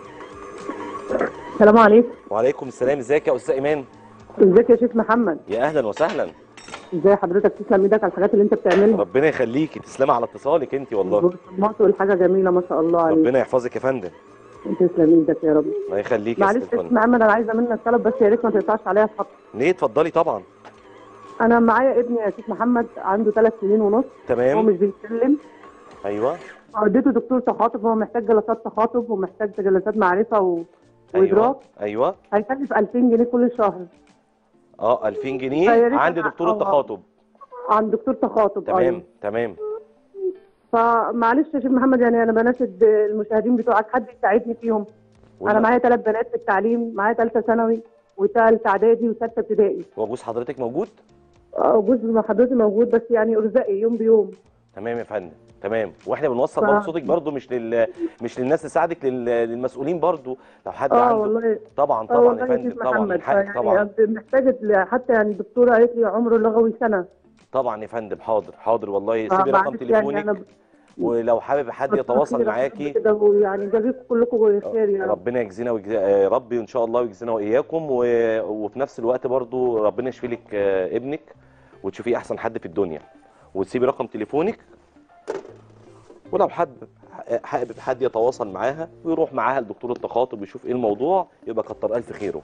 السلام عليكم وعليكم السلام ازيك يا استاذه ايمان ازيك يا شيخ محمد يا اهلا وسهلا ازي حضرتك تسلم ايدك على الحاجات اللي انت بتعملها ربنا يخليكي تسلمي على اتصالك انت والله والبقسماط والحاجه جميله ما شاء الله عليك ربنا يحفظك يا فندم تسلم ايدك يا رب الله يخليك يا معلش ست يا شيخ الفل محمد انا عايزه منك طلب بس يا ريت ما تقطعش عليا الخط ليه اتفضلي طبعا انا معايا ابني يا شيخ محمد عنده ثلاث سنين ونص هو تمام مش بيتكلم ايوه وديته دكتور تخاطب هو محتاج جلسات تخاطب ومحتاج جلسات معرفه و... وادراك ايوه ايوه هيكلف 2000 جنيه كل شهر اه 2000 فيا جنيه ريت عند أنا- دكتور آه. التخاطب عند دكتور تخاطب تمام أيوة. تمام فمعلش يا شيخ محمد يعني انا بناشد المشاهدين بتوعك حد يساعدني فيهم انا معايا ثلاث بنات في التعليم معايا ثالثه ثانوي وثالثه اعدادي وثالثه ابتدائي هو جوز حضرتك موجود آه، جزء من حضرتك موجود بس يعني ارزقي يوم بيوم تمام يا فندم تمام واحنا بنوصل ف- برضه صوتك برضه مش لل مش للناس تساعدك لل... للمسؤولين برضه لو حد اه عنده والله طبعا اه طبعا يا والله يا فندم شيخ طبعا من محمد حقك طبعا يعني محتاجه ل- حتى يعني الدكتوره قالت لي عمره اللغوي سنه طبعا يا فندم حاضر حاضر والله سيبي رقم فمعلش يعني تليفونك انا ولو حابب حد يتواصل معاكي كده ويعني جزاكم كلكم خير يا رب ربنا يجزينا ويجزي يا رب ان شاء الله ويجزينا واياكم و... وفي نفس الوقت برضو ربنا يشفي لك آه، ابنك وتشوفيه احسن حد في الدنيا وتسيبي رقم تليفونك ولو حد حابب حد يتواصل معاها ويروح معاها لدكتور التخاطب ويشوف ايه الموضوع يبقى كتر الف خيره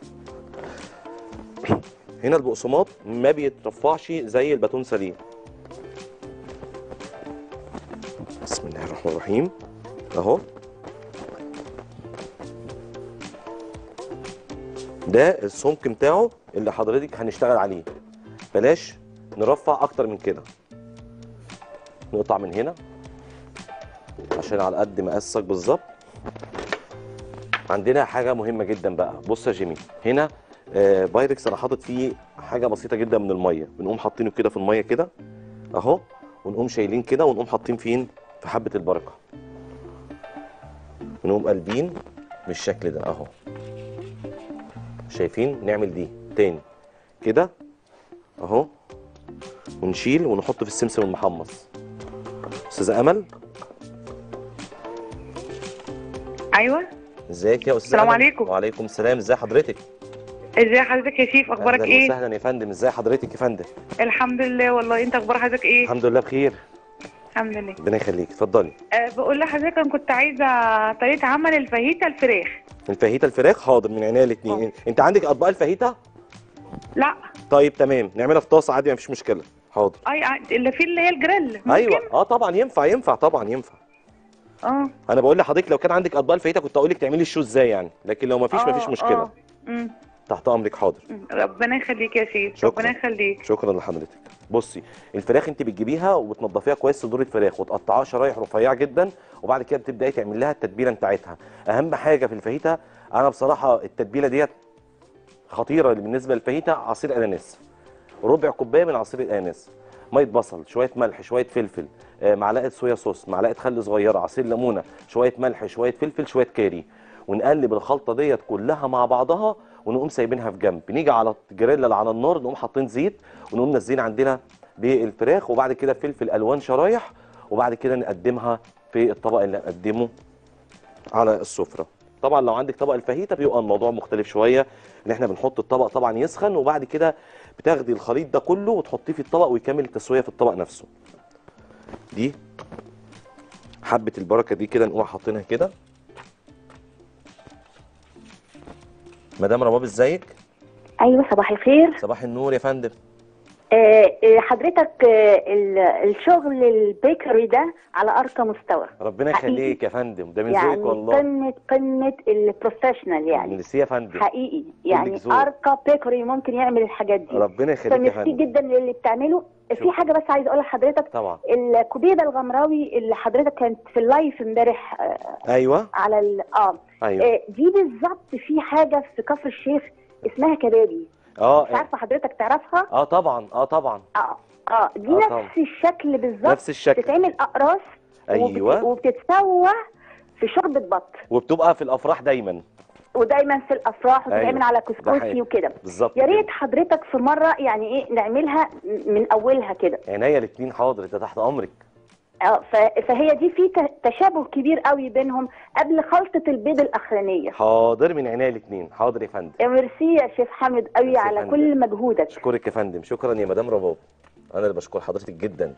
هنا البقسماط ما بيترفعش زي الباتون سليم بسم الله الرحمن الرحيم اهو ده السمك بتاعه اللي حضرتك هنشتغل عليه بلاش نرفع اكتر من كده نقطع من هنا عشان على قد مقاسك بالظبط عندنا حاجه مهمه جدا بقى بص يا جيمي هنا آه، بايركس انا حاطط فيه حاجه بسيطه جدا من الميه بنقوم حاطينه كده في الميه كده اهو ونقوم شايلين كده ونقوم حاطين فين في حبه البركه ونقوم قلبين بالشكل ده اهو شايفين نعمل دي تاني كده اهو ونشيل ونحط في السمسم المحمص استاذه امل ايوه ازيك يا استاذه السلام أمل؟ عليكم. وعليكم السلام ازي حضرتك ازي حضرتك يا شيف اخبارك اهلا ايه وسهلا يا فندم ازي حضرتك يا فندم الحمد لله والله انت اخبار حضرتك ايه الحمد لله بخير الحمد لله ربنا يخليك اتفضلي أه بقول لحضرتك انا كنت عايزه طريقه عمل الفاهيتا الفراخ الفاهيتا الفراخ حاضر من عينيا الاثنين انت عندك اطباق الفاهيتا لا طيب تمام نعملها في طاسه عادي مفيش مشكله حاضر اي ع- اللي في اللي هي الجريل ممكن؟ ايوه اه طبعا ينفع ينفع طبعا ينفع اه انا بقول لحضرتك لو كان عندك اطباق الفاهيتا كنت اقول لك تعملي الشو ازاي يعني لكن لو مفيش آه، مفيش مشكله آه. مم. تحت امرك حاضر ربنا يخليك يا شيف شكراً. ربنا يخليك شكرا لحضرتك بصي الفراخ انت بتجيبيها وبتنضفيها كويس صدور الفراخ وتقطعها شرايح رفيعه جدا وبعد كده بتبداي تعمل لها التتبيله بتاعتها اهم حاجه في الفاهيتا انا بصراحه التتبيله ديت خطيره بالنسبه للفاهيتا عصير اناناس ربع كوبايه من عصير الاناناس ميه بصل شويه ملح شويه فلفل آه، معلقه صويا صوص معلقه خل صغيره عصير ليمونه شويه ملح شويه فلفل شويه كاري ونقلب الخلطه ديت كلها مع بعضها ونقوم سايبينها في جنب نيجي على الجريلا اللي على النار نقوم حاطين زيت ونقوم نازلين عندنا بالفراخ وبعد كده فلفل الوان شرايح وبعد كده نقدمها في الطبق اللي نقدمه على السفره طبعا لو عندك طبق الفاهيتا بيبقى الموضوع مختلف شويه ان احنا بنحط الطبق طبعا يسخن وبعد كده بتاخدي الخليط ده كله وتحطيه في الطبق ويكمل التسويه في الطبق نفسه دي حبه البركه دي كده نقوم حاطينها كده مدام رباب ازيك ايوه صباح الخير صباح النور يا فندم آه، آه، حضرتك آه، ال- الشغل البيكري ده على ارقى مستوى ربنا حقيقي. يخليك يا فندم ده من يعني ذوقك والله قمه قمه البروفيشنال يعني ميرسي يا فندم حقيقي يعني ذوق. ارقى بيكري ممكن يعمل الحاجات دي ربنا يخليك يا فميرسي فندم جدا للي بتعمله في شكرا. حاجه بس عايز اقولها لحضرتك طبعا الكوبيبه الغمراوي اللي حضرتك كانت في اللايف امبارح آه، ايوه على ال اه ايوه آه، دي بالظبط في حاجه في كفر الشيخ اسمها كبابي اه مش عارفه حضرتك تعرفها اه طبعا اه طبعا اه اه دي آه نفس طبعا. الشكل بالظبط نفس الشكل بتتعمل اقراص وبت- ايوه وبتتسوى في شوربه بط وبتبقى في الافراح دايما ودايما في الافراح وبتتعمل أيوة، على ده كسكسي حقيقي. وكده بالظبط يا كده. ريت حضرتك في مره يعني ايه نعملها من اولها كده عينيا الاثنين حاضر انت تحت امرك اه ف- فهي دي في ت- تشابه كبير قوي بينهم قبل خلطه البيض الاخرانيه حاضر من عينيا الاثنين حاضر يا فندم يا ميرسي يا شيف حامد قوي ميرسي يا على فندم. كل مجهودك اشكرك يا فندم شكرا يا مدام رباب انا اللي بشكر حضرتك جدا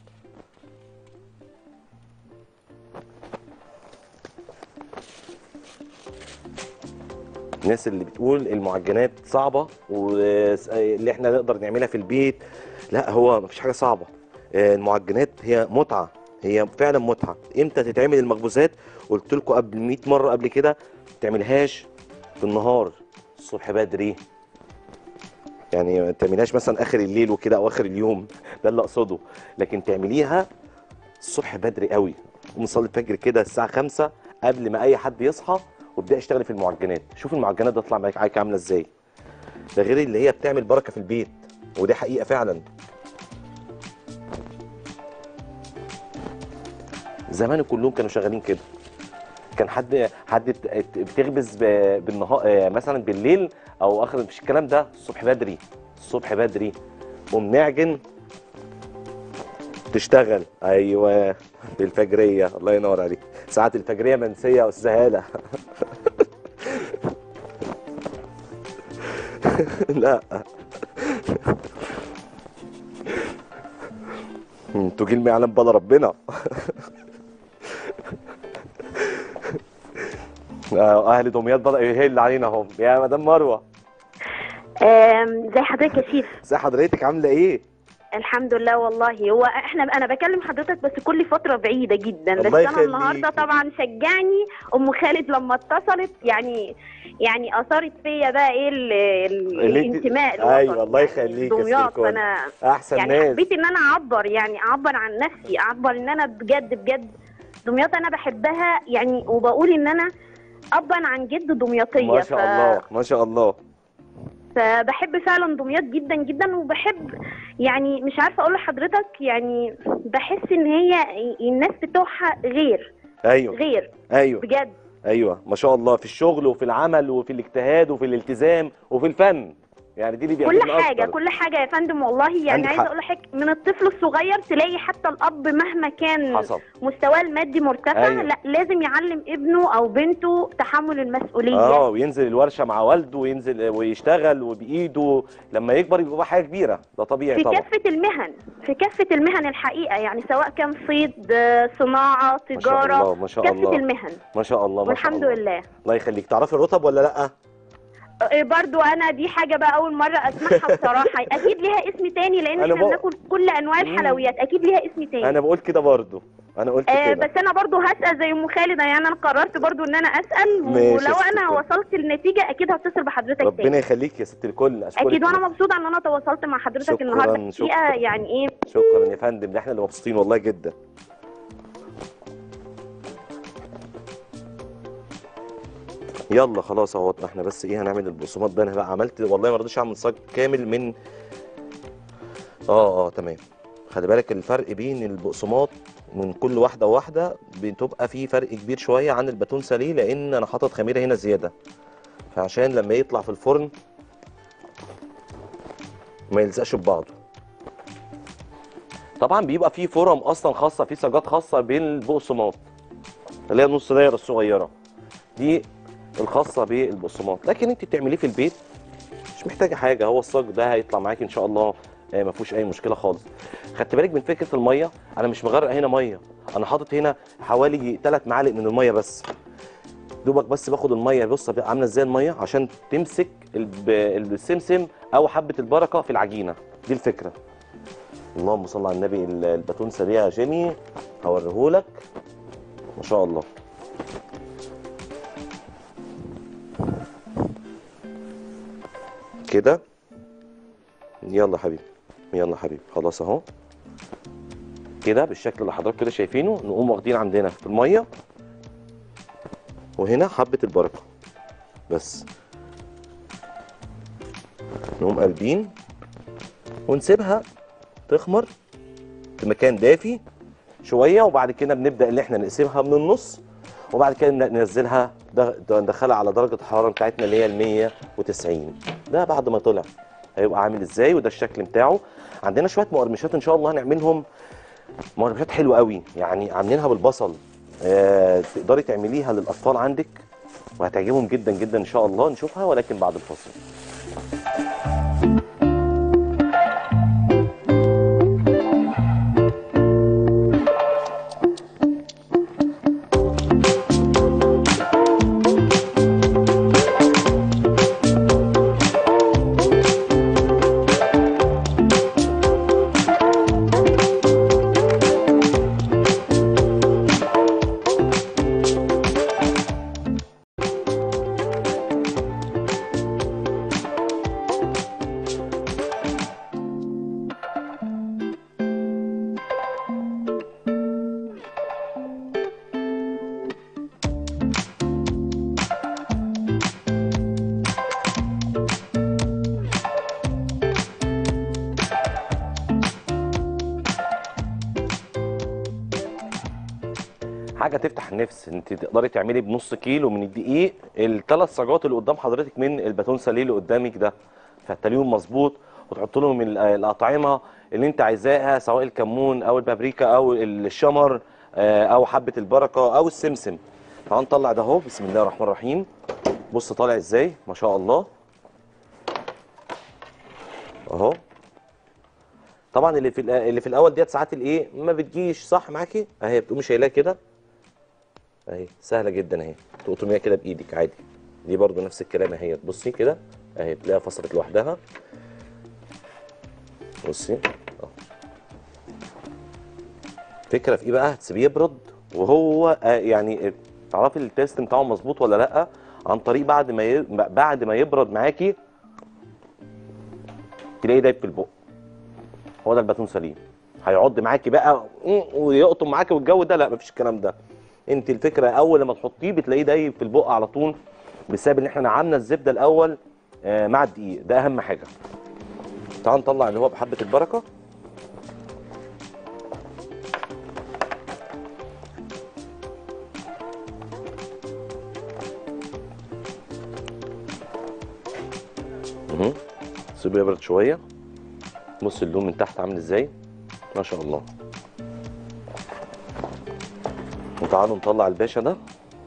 الناس اللي بتقول المعجنات صعبه واللي احنا نقدر نعملها في البيت لا هو مفيش حاجه صعبه آه، المعجنات هي متعه هي فعلا متعه امتى تتعمل المخبوزات قلت لكم قبل 100 مره قبل كده ما تعملهاش في النهار الصبح بدري يعني ما تعمليهاش مثلا اخر الليل وكده او اخر اليوم ده اللي اقصده لكن تعمليها الصبح بدري قوي قوم نصلي الفجر كده الساعه 5 قبل ما اي حد يصحى وابداي اشتغلي في المعجنات شوف المعجنات دي تطلع معاك معاك عامله ازاي ده غير اللي هي بتعمل بركه في البيت ودي حقيقه فعلا زمان كلهم كانوا شغالين كده كان حد حد ت- ت- بتخبز ب- بالنهار آه، مثلا بالليل او اخر مش الكلام ده الصبح بدري الصبح بدري قوم نعجن تشتغل ايوه بالفجريه الله ينور عليك ساعات الفجريه منسيه يا استاذ هاله لا انتوا جيل ما يعلم بلا ربنا آه، اهل دمياط بدا يهل علينا اهو يا مدام مروه آم، زي حضرتك يا شيف ازي حضرتك عامله ايه الحمد لله والله هو احنا انا بكلم حضرتك بس كل فتره بعيده جدا بس الله انا يخليكي. النهارده طبعا شجعني ام خالد لما اتصلت يعني يعني اثارت فيا بقى ايه ال- ال- اللي انت- الانتماء الوطني. ايوه الله يعني يخليك يا دمياط ستيفان. فانا احسن يعني ناس حبيت ان انا اعبر يعني اعبر عن نفسي اعبر ان انا بجد بجد دمياط انا بحبها يعني وبقول ان انا ابا عن جد دمياطيه ما شاء ف- الله ما شاء الله فبحب فعلا دمياط جدا جدا وبحب يعني مش عارفه اقول لحضرتك يعني بحس ان هي الناس بتوعها غير ايوه غير ايوه بجد ايوه ما شاء الله في الشغل وفي العمل وفي الاجتهاد وفي الالتزام وفي الفن يعني دي اللي كل بيعجبني حاجه أكتر. كل حاجه يا فندم والله عندك يعني عايزه حق. اقول لحضرتك من الطفل الصغير تلاقي حتى الاب مهما كان حصل مستواه المادي مرتفع أيوة. لا لازم يعلم ابنه او بنته تحمل المسؤوليه اه وينزل الورشه مع والده وينزل ويشتغل وبايده لما يكبر يبقى حاجه كبيره ده طبيعي في طبعا كافة المهن في كافة المهن الحقيقة يعني سواء كان صيد آه، صناعة ما شاء تجارة الله ما شاء كافة الله المهن ما شاء الله ما شاء والحمد الله لله الله يخليك تعرفي الرطب ولا لا إيه برضو انا دي حاجه بقى اول مره اسمعها بصراحه اكيد ليها اسم تاني لان أنا احنا بق- بناكل كل انواع مم. الحلويات اكيد ليها اسم تاني انا بقول كده برضو انا قلت آه كده بس انا برضو هسال زي ام خالد يعني انا قررت برضو ان انا اسال ماشي يا ولو ست انا الكل. وصلت للنتيجه اكيد هتصل بحضرتك ربنا تاني يخليك يا ست الكل اشكرك اكيد وانا مبسوطه ان انا تواصلت مع حضرتك شكراً، النهارده الحقيقه شكراً. يعني ايه شكرا يا فندم ده احنا اللي مبسوطين والله جدا يلا خلاص اهو احنا بس ايه هنعمل البقسماط ده انا بقى عملت والله ما رضيتش اعمل صاج كامل من اه اه تمام خلي بالك الفرق بين البقسماط من كل واحده وواحده بتبقى في فرق كبير شويه عن الباتون ساليه لان انا حاطط خميره هنا زياده فعشان لما يطلع في الفرن ما يلزقش ببعضه طبعا بيبقى في فرم اصلا خاصه في سجات خاصه بالبقسماط اللي هي النص دايره الصغيره دي الخاصه بالبقسماط لكن انت بتعمليه في البيت مش محتاجه حاجه هو الصاج ده هيطلع معاكي ان شاء الله آه، ما فيهوش اي مشكله خالص خدت بالك من فكره الميه انا مش مغرق هنا ميه انا حاطط هنا حوالي 3 معالق من الميه بس دوبك بس باخد الميه بص بقى عامله ازاي الميه عشان تمسك الب- السمسم او حبه البركه في العجينه دي الفكره اللهم صل على النبي ال- الباتون سريع يا جيمي هوريهولك ما شاء الله كده يلا حبيبي يلا حبيبي خلاص اهو كده بالشكل اللي حضرتك كده شايفينه نقوم واخدين عندنا في الميه وهنا حبه البركه بس نقوم قلبين ونسيبها تخمر في مكان دافي شويه وبعد كده بنبدا ان احنا نقسمها من النص وبعد كده نبدأ ننزلها ده- ده- ندخلها على درجه الحراره بتاعتنا اللي هي ال 190 ده بعد ما طلع هيبقى عامل ازاي وده الشكل بتاعه عندنا شويه مقرمشات ان شاء الله هنعملهم مقرمشات حلوه قوي يعني عاملينها بالبصل آه تقدري تعمليها للاطفال عندك وهتعجبهم جدا جدا ان شاء الله نشوفها ولكن بعد الفاصل حاجه تفتح النفس انت تقدري تعملي بنص كيلو من الدقيق الثلاث صاجات اللي قدام حضرتك من الباتون ساليه اللي قدامك ده فتليهم مظبوط وتحط لهم ال- الاطعمه اللي انت عايزاها سواء الكمون او البابريكا او الشمر آه، او حبه البركه او السمسم تعال نطلع ده اهو بسم الله الرحمن الرحيم بص طالع ازاي ما شاء الله اهو طبعا اللي في الأ- اللي في الاول ديت ساعات الايه ما بتجيش صح معاكي اهي بتقومي شايلاها كده اهي سهله جدا اهي تقطميها كده بايدك عادي دي برضو نفس الكلام اهي بصي كده اهي تلاقيها فصلت لوحدها بصي اهو فكره في ايه بقى هتسيبيه يبرد وهو آه يعني تعرفي التيست بتاعه مظبوط ولا لا عن طريق بعد ما ي... بعد ما يبرد معاكي تلاقيه دايب في البق هو ده الباتون سليم هيعض معاكي بقى ويقطم معاكي والجو ده لا مفيش الكلام ده انت الفكره اول لما تحطيه بتلاقيه دايب في البق على طول بسبب ان احنا نعمنا الزبده الاول آه، مع الدقيق ده اهم حاجه تعال نطلع اللي هو بحبه البركه اهو سيبه يبرد شويه بص اللون من تحت عامل ازاي ما شاء الله وتعالوا نطلع الباشا ده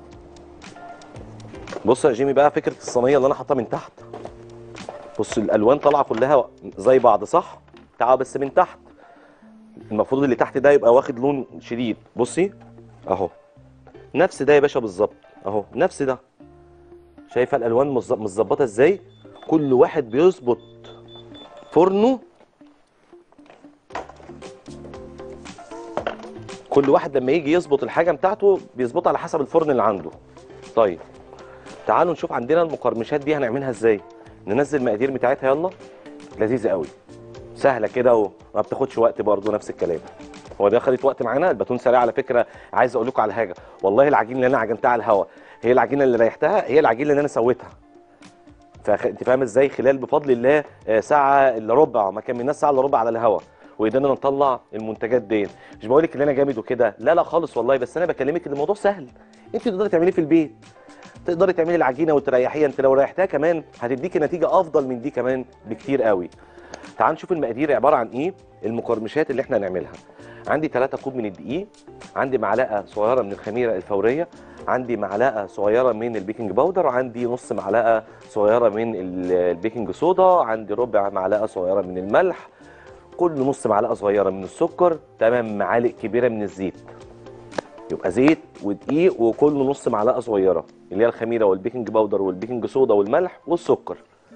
بص يا جيمي بقى فكره الصينيه اللي انا حاطها من تحت بص الالوان طالعه كلها زي بعض صح تعال بس من تحت المفروض اللي تحت ده يبقى واخد لون شديد بصي اهو نفس ده يا باشا بالظبط اهو نفس ده شايفه الالوان مظ- متظبطه ازاي كل واحد بيظبط فرنه كل واحد لما يجي يظبط الحاجه بتاعته بيظبطها على حسب الفرن اللي عنده طيب تعالوا نشوف عندنا المقرمشات دي هنعملها ازاي ننزل المقادير بتاعتها يلا لذيذه قوي سهله كده وما بتاخدش وقت برضه نفس الكلام هو ده خدت وقت معانا الباتون سريع على فكره عايز اقول لكم على حاجه والله العجين اللي انا عجنتها على الهواء هي العجينه اللي ريحتها هي العجينه اللي انا سويتها فانت فاهم ازاي خلال بفضل الله آه، ساعه الا ربع ما كملناش ساعه الا ربع على الهواء وقدرنا نطلع المنتجات دي مش بقول لك ان انا جامد وكده لا لا خالص والله بس انا بكلمك ان الموضوع سهل انت تقدري تعمليه في البيت تقدري تعملي العجينه وتريحيها انت لو ريحتها كمان هتديكي نتيجه افضل من دي كمان بكتير قوي تعال نشوف المقادير عباره عن ايه المقرمشات اللي احنا هنعملها عندي 3 كوب من الدقيق عندي معلقه صغيره من الخميره الفوريه عندي معلقه صغيره من البيكنج باودر وعندي نص معلقه صغيره من ال- البيكنج صودا عندي ربع معلقه صغيره من الملح كل نص معلقه صغيره من السكر 8 معالق كبيره من الزيت يبقى زيت ودقيق وكل نص معلقه صغيره اللي هي الخميره والبيكنج باودر والبيكنج صودا والملح والسكر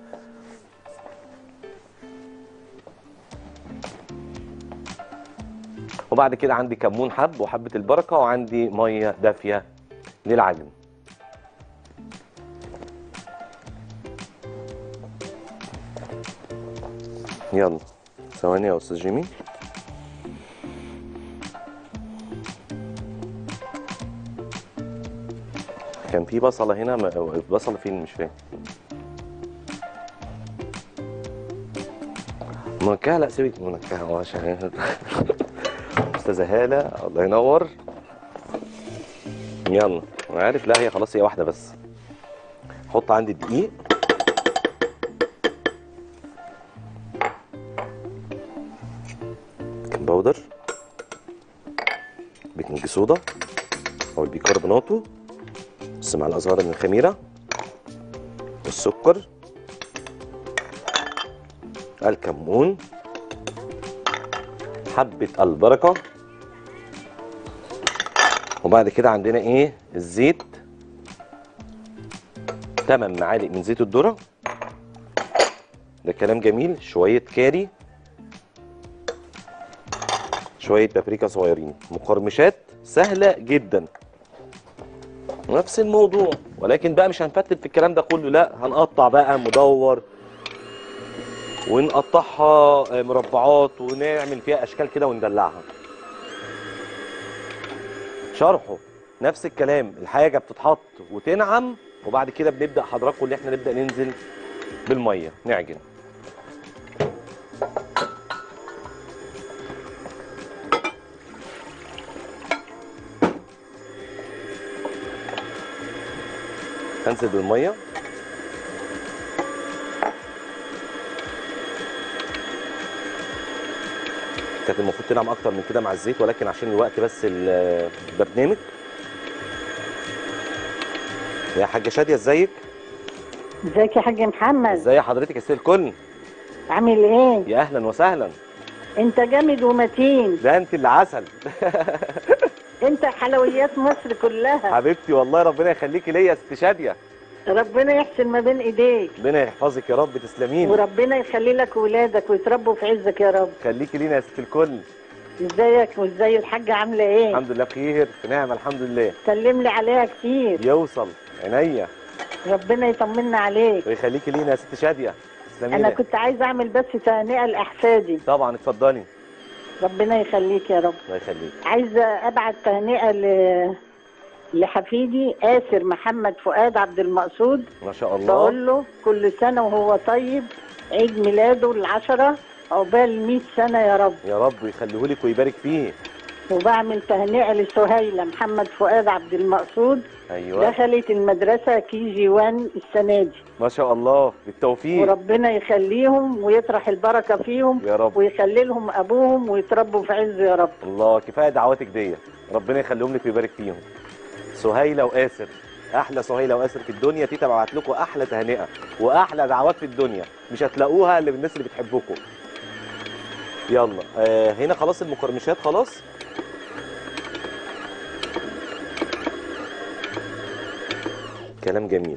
وبعد كده عندي كمون حب وحبه البركه وعندي ميه دافيه للعجن يلا ثواني يا استاذ جيمي كان في بصله هنا ما- البصله فين مش فاهم منكهه لا سيبك من منكهه اه عشان استاذه هاله الله ينور يلا انا عارف لا هي خلاص هي واحده بس حط عندي الدقيق بيكنج باودر بيكنج صودا او البيكربوناتو نص معلقه صغيره من الخميره والسكر الكمون حبه البركه وبعد كده عندنا ايه الزيت 8 معالق من زيت الذره ده كلام جميل شويه كاري شويه بابريكا صغيرين مقرمشات سهله جدا نفس الموضوع ولكن بقى مش هنفتل في الكلام ده كله لا هنقطع بقى مدور ونقطعها آه، مربعات ونعمل فيها اشكال كده وندلعها شرحه نفس الكلام الحاجه بتتحط وتنعم وبعد كده بنبدا حضراتكم اللي احنا نبدا ننزل بالميه نعجن هنزل بالميه كانت المفروض تنعم اكتر من كده مع الزيت ولكن عشان الوقت بس ال- البرنامج يا حاجه شاديه ازيك ازيك يا حاج محمد ازي حضرتك يا ست الكل عامل ايه يا اهلا وسهلا انت جامد ومتين ده انت اللي عسل انت حلويات مصر كلها حبيبتي والله ربنا يخليكي ليا يا ست شاديه ربنا يحسن ما بين ايديك ربنا يحفظك يا رب تسلمين وربنا يخلي لك ولادك ويتربوا في عزك يا رب خليكي لينا يا ست الكل ازيك وازاي الحاجه عامله ايه الحمد لله بخير في نعمه الحمد لله سلم لي عليها كتير يوصل عينيا ربنا يطمنا عليك ويخليكي لينا يا ست شاديه تسلمي انا لي. كنت عايزه اعمل بس تهنئه لاحفادي طبعا اتفضلي ربنا يخليك يا رب الله يخليك عايزه ابعت تهنئه ل... لحفيدي آسر محمد فؤاد عبد المقصود ما شاء الله بقول له كل سنة وهو طيب عيد ميلاده العشرة عقبال 100 سنة يا رب يا رب يخليهولك ويبارك فيه وبعمل تهنئة لسهيلة محمد فؤاد عبد المقصود ايوه دخلت المدرسة كي جي 1 السنة دي ما شاء الله بالتوفيق وربنا يخليهم ويطرح البركة فيهم يا رب ويخلي لهم أبوهم ويتربوا في عز يا رب الله كفايه دعواتك دي ربنا يخليهم لك ويبارك فيهم سهيله واسر احلى سهيله واسر في الدنيا تيتا بعت لكم احلى تهنئه واحلى دعوات في الدنيا مش هتلاقوها الا بالناس اللي بتحبكم يلا آه هنا خلاص المقرمشات خلاص كلام جميل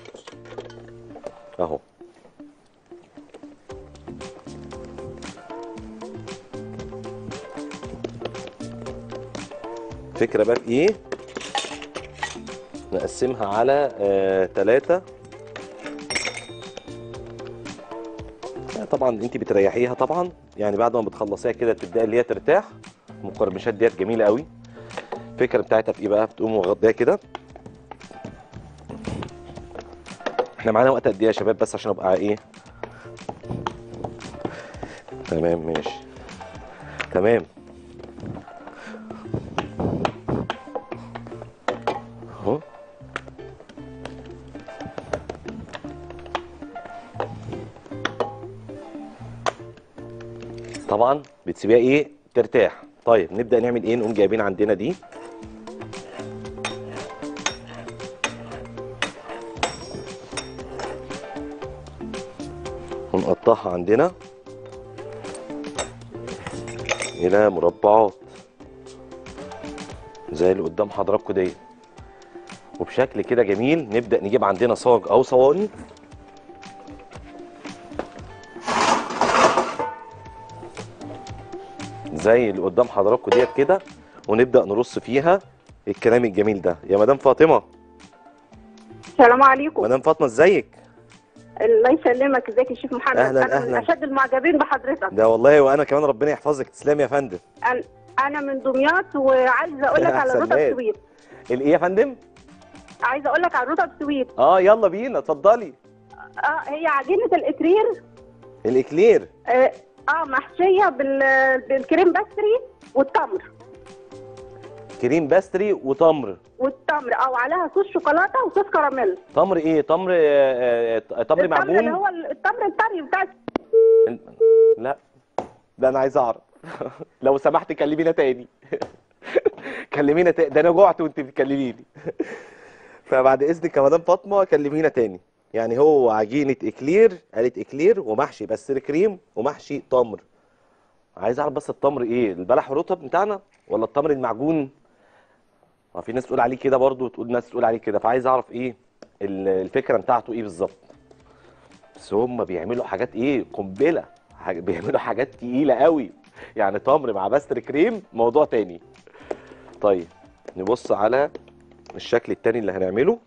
اهو الفكره بقى في ايه نقسمها على آه تلاتة طبعا انت بتريحيها طبعا يعني بعد ما بتخلصيها كده تبداي اللي هي ترتاح المقرمشات ديت جميله قوي الفكره بتاعتها في ايه بقى بتقوم واخداها كده احنا معانا وقت قد ايه يا شباب بس عشان ابقى ايه تمام ماشي تمام اهو طبعا بتسيبيها ايه ترتاح طيب نبدا نعمل ايه نقوم جايبين عندنا دي ونقطعها عندنا الى مربعات زي اللي قدام حضراتكم ديت وبشكل كده جميل نبدا نجيب عندنا صاج او صواني زي اللي قدام حضراتكم ديت كده ونبدا نرص فيها الكلام الجميل ده يا مدام فاطمه السلام عليكم مدام فاطمه ازيك الله يسلمك ازيك يا شيخ محمد أهلاً، انا من أهلاً. اشد المعجبين بحضرتك ده والله وانا كمان ربنا يحفظك تسلمي يا فندم أنا- انا من دمياط وعايزه اقول لك على أحسن الرطب ناس. سويت الايه يا فندم عايزه اقول لك على الرطب سويت اه يلا بينا اتفضلي اه هي عجينه الاكرير الاكلير اه, آه محشيه بال... بالكريم بستري والتمر كريم باستري وتمر والتمر اه وعليها صوص شوكولاته وصوص كراميل تمر ايه تمر آه، آه، تمر التمر اللي معجون هو ال- التمر الطري بتاع لا ده انا عايز اعرف لو سمحت كلمينا تاني كلمينا تاني ده انا جوعت وانت بتكلميني فبعد اذنك يا مدام فاطمه كلمينا تاني يعني هو عجينه اكلير قالت اكلير ومحشي بس كريم ومحشي تمر عايز اعرف بس التمر ايه البلح الرطب بتاعنا ولا التمر المعجون ما في ناس تقول عليه كده برضو وتقول ناس تقول عليه كده فعايز اعرف ايه ال- الفكره بتاعته ايه بالظبط بس هم بيعملوا حاجات ايه قنبله حاج- بيعملوا حاجات تقيله قوي يعني تمر مع باستر كريم موضوع تاني طيب نبص على الشكل التاني اللي هنعمله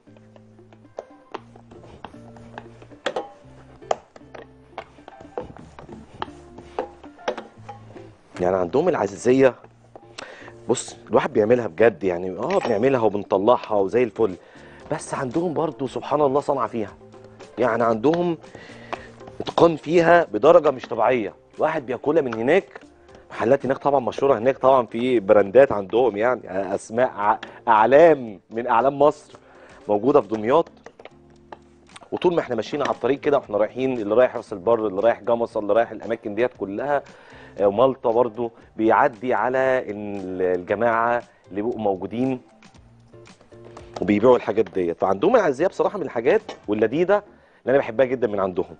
يعني عندهم العزيزيه بص الواحد بيعملها بجد يعني اه بنعملها وبنطلعها وزي الفل بس عندهم برضو سبحان الله صنعة فيها يعني عندهم اتقان فيها بدرجه مش طبيعيه الواحد بياكلها من هناك محلات هناك طبعا مشهوره هناك طبعا في براندات عندهم يعني اسماء ع- اعلام من اعلام مصر موجوده في دمياط وطول ما احنا ماشيين على الطريق كده واحنا رايحين اللي رايح راس البر اللي رايح جمصه اللي رايح الاماكن ديت كلها آه، مالطا برضو بيعدي على ال- الجماعه اللي بيبقوا موجودين وبيبيعوا الحاجات ديت فعندهم العزيه بصراحه من الحاجات واللذيذه اللي انا بحبها جدا من عندهم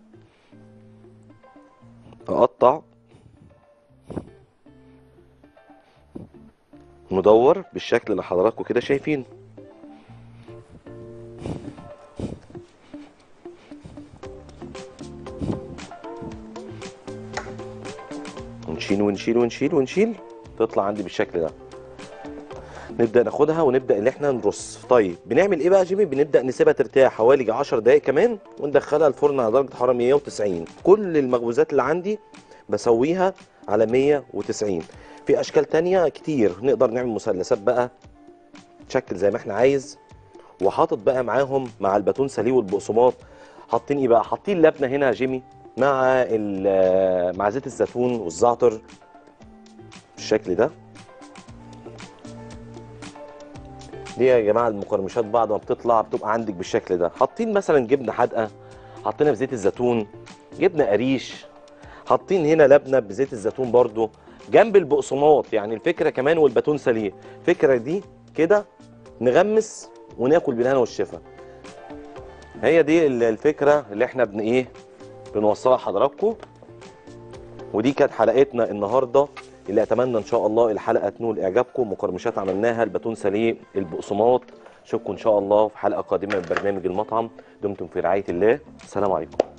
اقطع مدور بالشكل اللي حضراتكم كده شايفين ونشيل ونشيل ونشيل ونشيل تطلع عندي بالشكل ده نبدا ناخدها ونبدا ان احنا نرص طيب بنعمل ايه بقى يا جيمي بنبدا نسيبها ترتاح حوالي 10 دقائق كمان وندخلها الفرن على درجه حراره 190 كل المخبوزات اللي عندي بسويها على 190 في اشكال تانية كتير نقدر نعمل مثلثات بقى تشكل زي ما احنا عايز وحاطط بقى معاهم مع الباتون ساليه والبقسماط حاطين ايه بقى حاطين لبنه هنا يا جيمي مع ال- مع زيت الزيتون والزعتر بالشكل ده دي يا جماعه المقرمشات بعد ما بتطلع بتبقى عندك بالشكل ده حاطين مثلا جبنه حادقه حاطينها بزيت الزيتون جبنه قريش حاطين هنا لبنه بزيت الزيتون برضو جنب البقسماط يعني الفكره كمان والباتون ساليه الفكره دي كده نغمس وناكل بالهنا والشفا هي دي ال- الفكره اللي احنا بن ايه بنوصلها لحضراتكم ودي كانت حلقتنا النهارده اللي اتمنى ان شاء الله الحلقه تنول اعجابكم مقرمشات عملناها الباتون ساليه البقسماط اشوفكم ان شاء الله في حلقه قادمه من برنامج المطعم دمتم في رعايه الله السلام عليكم